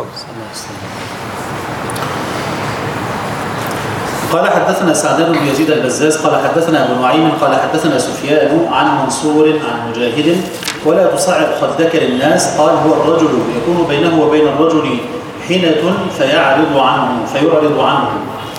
قال حدثنا سعدان بن يزيد البزاز قال حدثنا ابو نعيم قال حدثنا سفيان عن منصور عن مجاهد ولا تصعد خدك للناس قال هو الرجل يكون بينه وبين الرجل حنة فيعرض عنه فيعرض عنه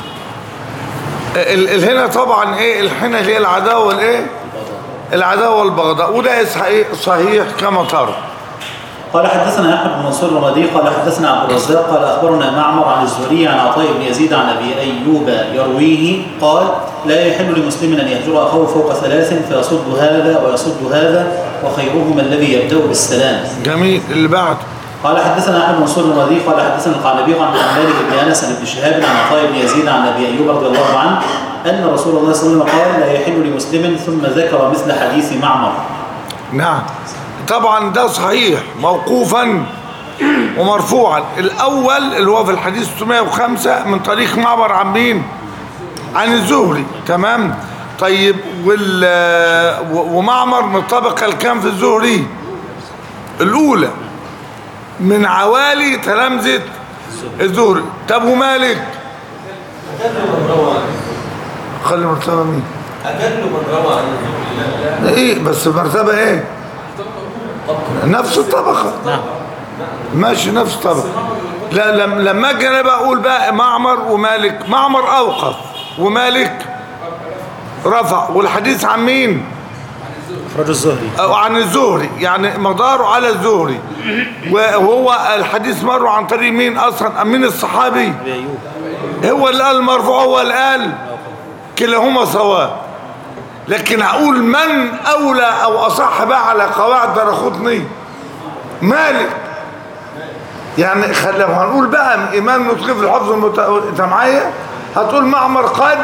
ال- ال- هنا طبعا ايه الحنة اللي هي العداوة والايه العداوة والبغضاء وده صحيح, صحيح كما ترى قال حدثنا احمد بن منصور الرمادي قال حدثنا عبد الرزاق قال اخبرنا معمر عن الزهري عن عطاء بن يزيد عن ابي ايوب يرويه قال لا يحل لمسلم ان يهجر اخاه فوق ثلاث فيصد هذا ويصد هذا وخيرهما الذي يبدا بالسلام جميل اللي بعد قال حدثنا احمد بن منصور الرمادي قال حدثنا القعنبي عن مالك بن انس عن ابن شهاب عن عطاء بن يزيد عن ابي ايوب رضي الله عنه ان رسول الله صلى الله عليه وسلم قال لا يحل لمسلم ثم ذكر مثل حديث معمر نعم طبعا ده صحيح موقوفا ومرفوعا الاول اللي هو في الحديث 605 من طريق معبر عن مين عن الزهري تمام طيب وال و- ومعمر من الطبقه الكام في الزهري الاولى من عوالي تلامذه الزهري طب ومالك أجل من روى عنه خلي مرتبه مين أجل من روى عن الزهري لا ايه بس مرتبه ايه نفس الطبقه نعم ماشي نفس الطبقه لا لم لما اجي انا بقول بقى معمر ومالك معمر اوقف ومالك رفع والحديث عن مين اخرج الزهري او عن الزهري يعني مداره على الزهري وهو الحديث مر عن طريق مين اصلا مين الصحابي ابي ايوب هو اللي قال مرفوع هو اللي قال كلاهما سواء لكن اقول من اولى او اصح بقى على قواعد درخوتني مالك يعني خلي لو هنقول بقى ايمان نطقي في الحفظ المت... انت معايا هتقول معمر قد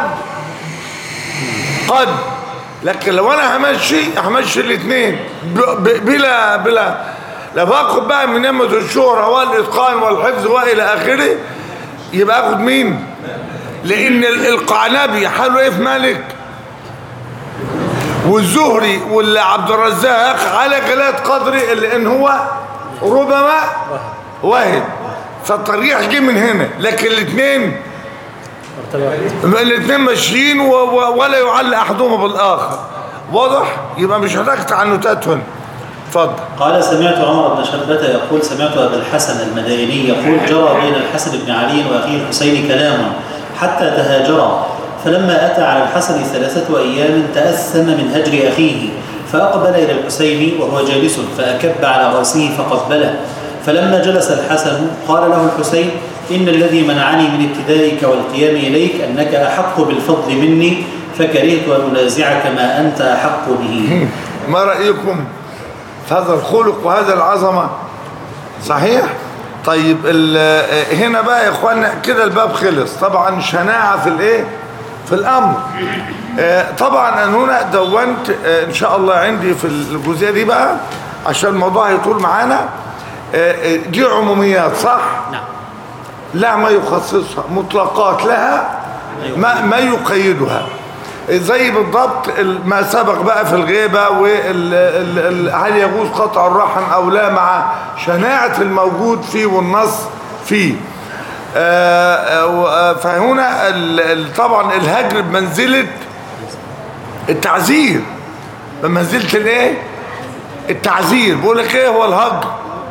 قد لكن لو انا همشي همشي الاثنين ب... ب... بلا بلا لو باخد بقى من نعمه الشهره والاتقان والحفظ والى اخره يبقى اخد مين لان ال- القعنبي حاله ايه في مالك والزهري والعبد الرزاق على جلالة قدري لان هو ربما وهم فالترجيح جه من هنا لكن الاثنين مرتبه الاثنين ماشيين و- و- ولا يعلق احدهما بالاخر واضح يبقى مش هتاخد تعنتات هنا اتفضل قال سمعت عمر بن شربة يقول سمعت أبا الحسن المدائني يقول جرى بين الحسن بن علي وأخيه الحسين كلام حتى تهاجرا فلما أتى على الحسن ثلاثة أيام تأثم من هجر أخيه فأقبل إلى الحسين وهو جالس فأكب على رأسه فقبله فلما جلس الحسن قال له الحسين إن الذي منعني من ابتدائك والقيام إليك أنك أحق بالفضل مني فكرهت أن أنازعك ما أنت أحق به ما رأيكم في هذا الخلق وهذا العظمة صحيح طيب ال- هنا بقى يا اخوانا كده الباب خلص طبعا شناعة في الايه في الامر آه، طبعا انا هنا دونت آه، ان شاء الله عندي في الجزئية دي بقى عشان الموضوع يطول معانا آه، آه، دي عموميات صح نعم لا ما يخصصها مطلقات لها ما, ما يقيدها زي بالضبط ال- ما سبق بقى في الغيبة وهل يجوز قطع الرحم أو لا مع شناعة الموجود فيه والنص فيه آه، آه، و- آه، فهنا ال- ال- طبعا الهجر بمنزلة التعزير بمنزلة الايه التعزير بقول لك ايه هو الهجر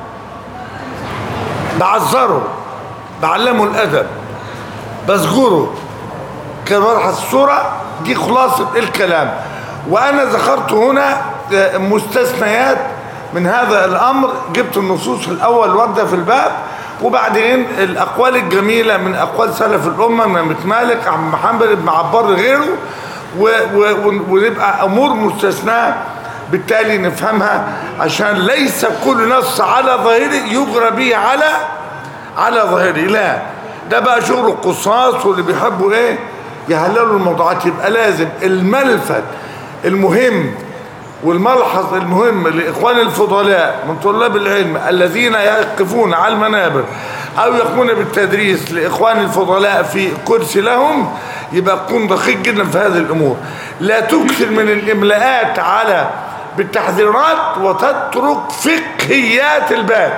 بعذره بعلمه الادب بذكره كما الصورة دي خلاصة الكلام وانا ذكرت هنا آه، مستثنيات من هذا الامر جبت النصوص الاول وردة في الباب وبعدين الاقوال الجميلة من اقوال سلف الامة من أبي مالك عم محمد بن عبار غيره و- و- ون- ونبقى امور مستثناه بالتالي نفهمها عشان ليس كل نص على ظاهره يجرى به على على ظاهره لا ده بقى شغل القصاص واللي بيحبوا ايه يهللوا الموضوعات يبقى لازم الملفت المهم والملحظ المهم لإخوان الفضلاء من طلاب العلم الذين يقفون على المنابر أو يقومون بالتدريس لإخوان الفضلاء في كرسي لهم يبقى تكون دقيق جدا في هذه الأمور لا تكثر من الإملاءات على بالتحذيرات وتترك فقهيات الباب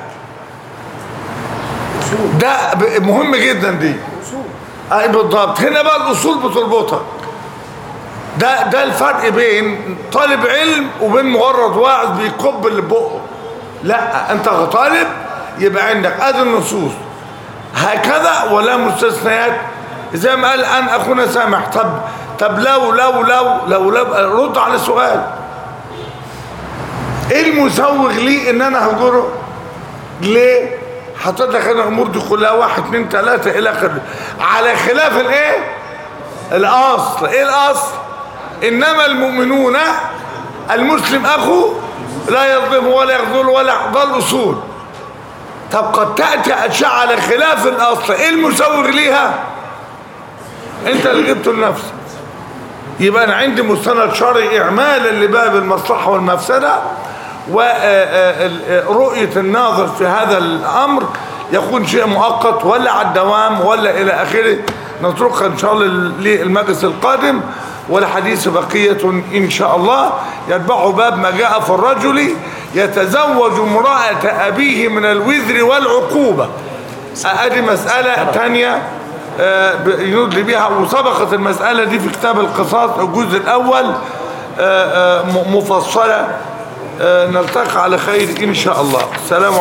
ده ب- مهم جدا دي اي بالضبط هنا بقى الاصول بتربطك ده ده الفرق بين طالب علم وبين مجرد واعظ بيكب اللي بقه لا انت كطالب يبقى عندك ادي النصوص هكذا ولا مستثنيات زي ما قال ان اخونا سامح طب طب لو لو لو لو, لو رد على سؤال ايه المسوغ لي ان انا هجره ليه حطيتك انا الامور دي كلها واحد اتنين تلاته الى اخره على خلاف الايه الاصل ايه الاصل انما المؤمنون المسلم اخو لا يظلم ولا يخذل ولا ده الاصول طب قد تاتي اشياء على خلاف الاصل ايه المسوغ ليها انت اللي جبته لنفسك يبقى انا عندي مستند شرعي اعمالا لباب المصلحه والمفسده ورؤيه الناظر في هذا الامر يكون شيء مؤقت ولا على الدوام ولا الى اخره نتركها ان شاء الله للمجلس القادم والحديث بقيه ان شاء الله يتبع باب ما جاء في الرجل يتزوج امراه ابيه من الوزر والعقوبه ادي مساله ثانيه يدلي بها وسبقت المسألة دي في كتاب القصاص الجزء الأول آه، آه، م- مفصلة آه، نلتقي على خير إن شاء الله السلام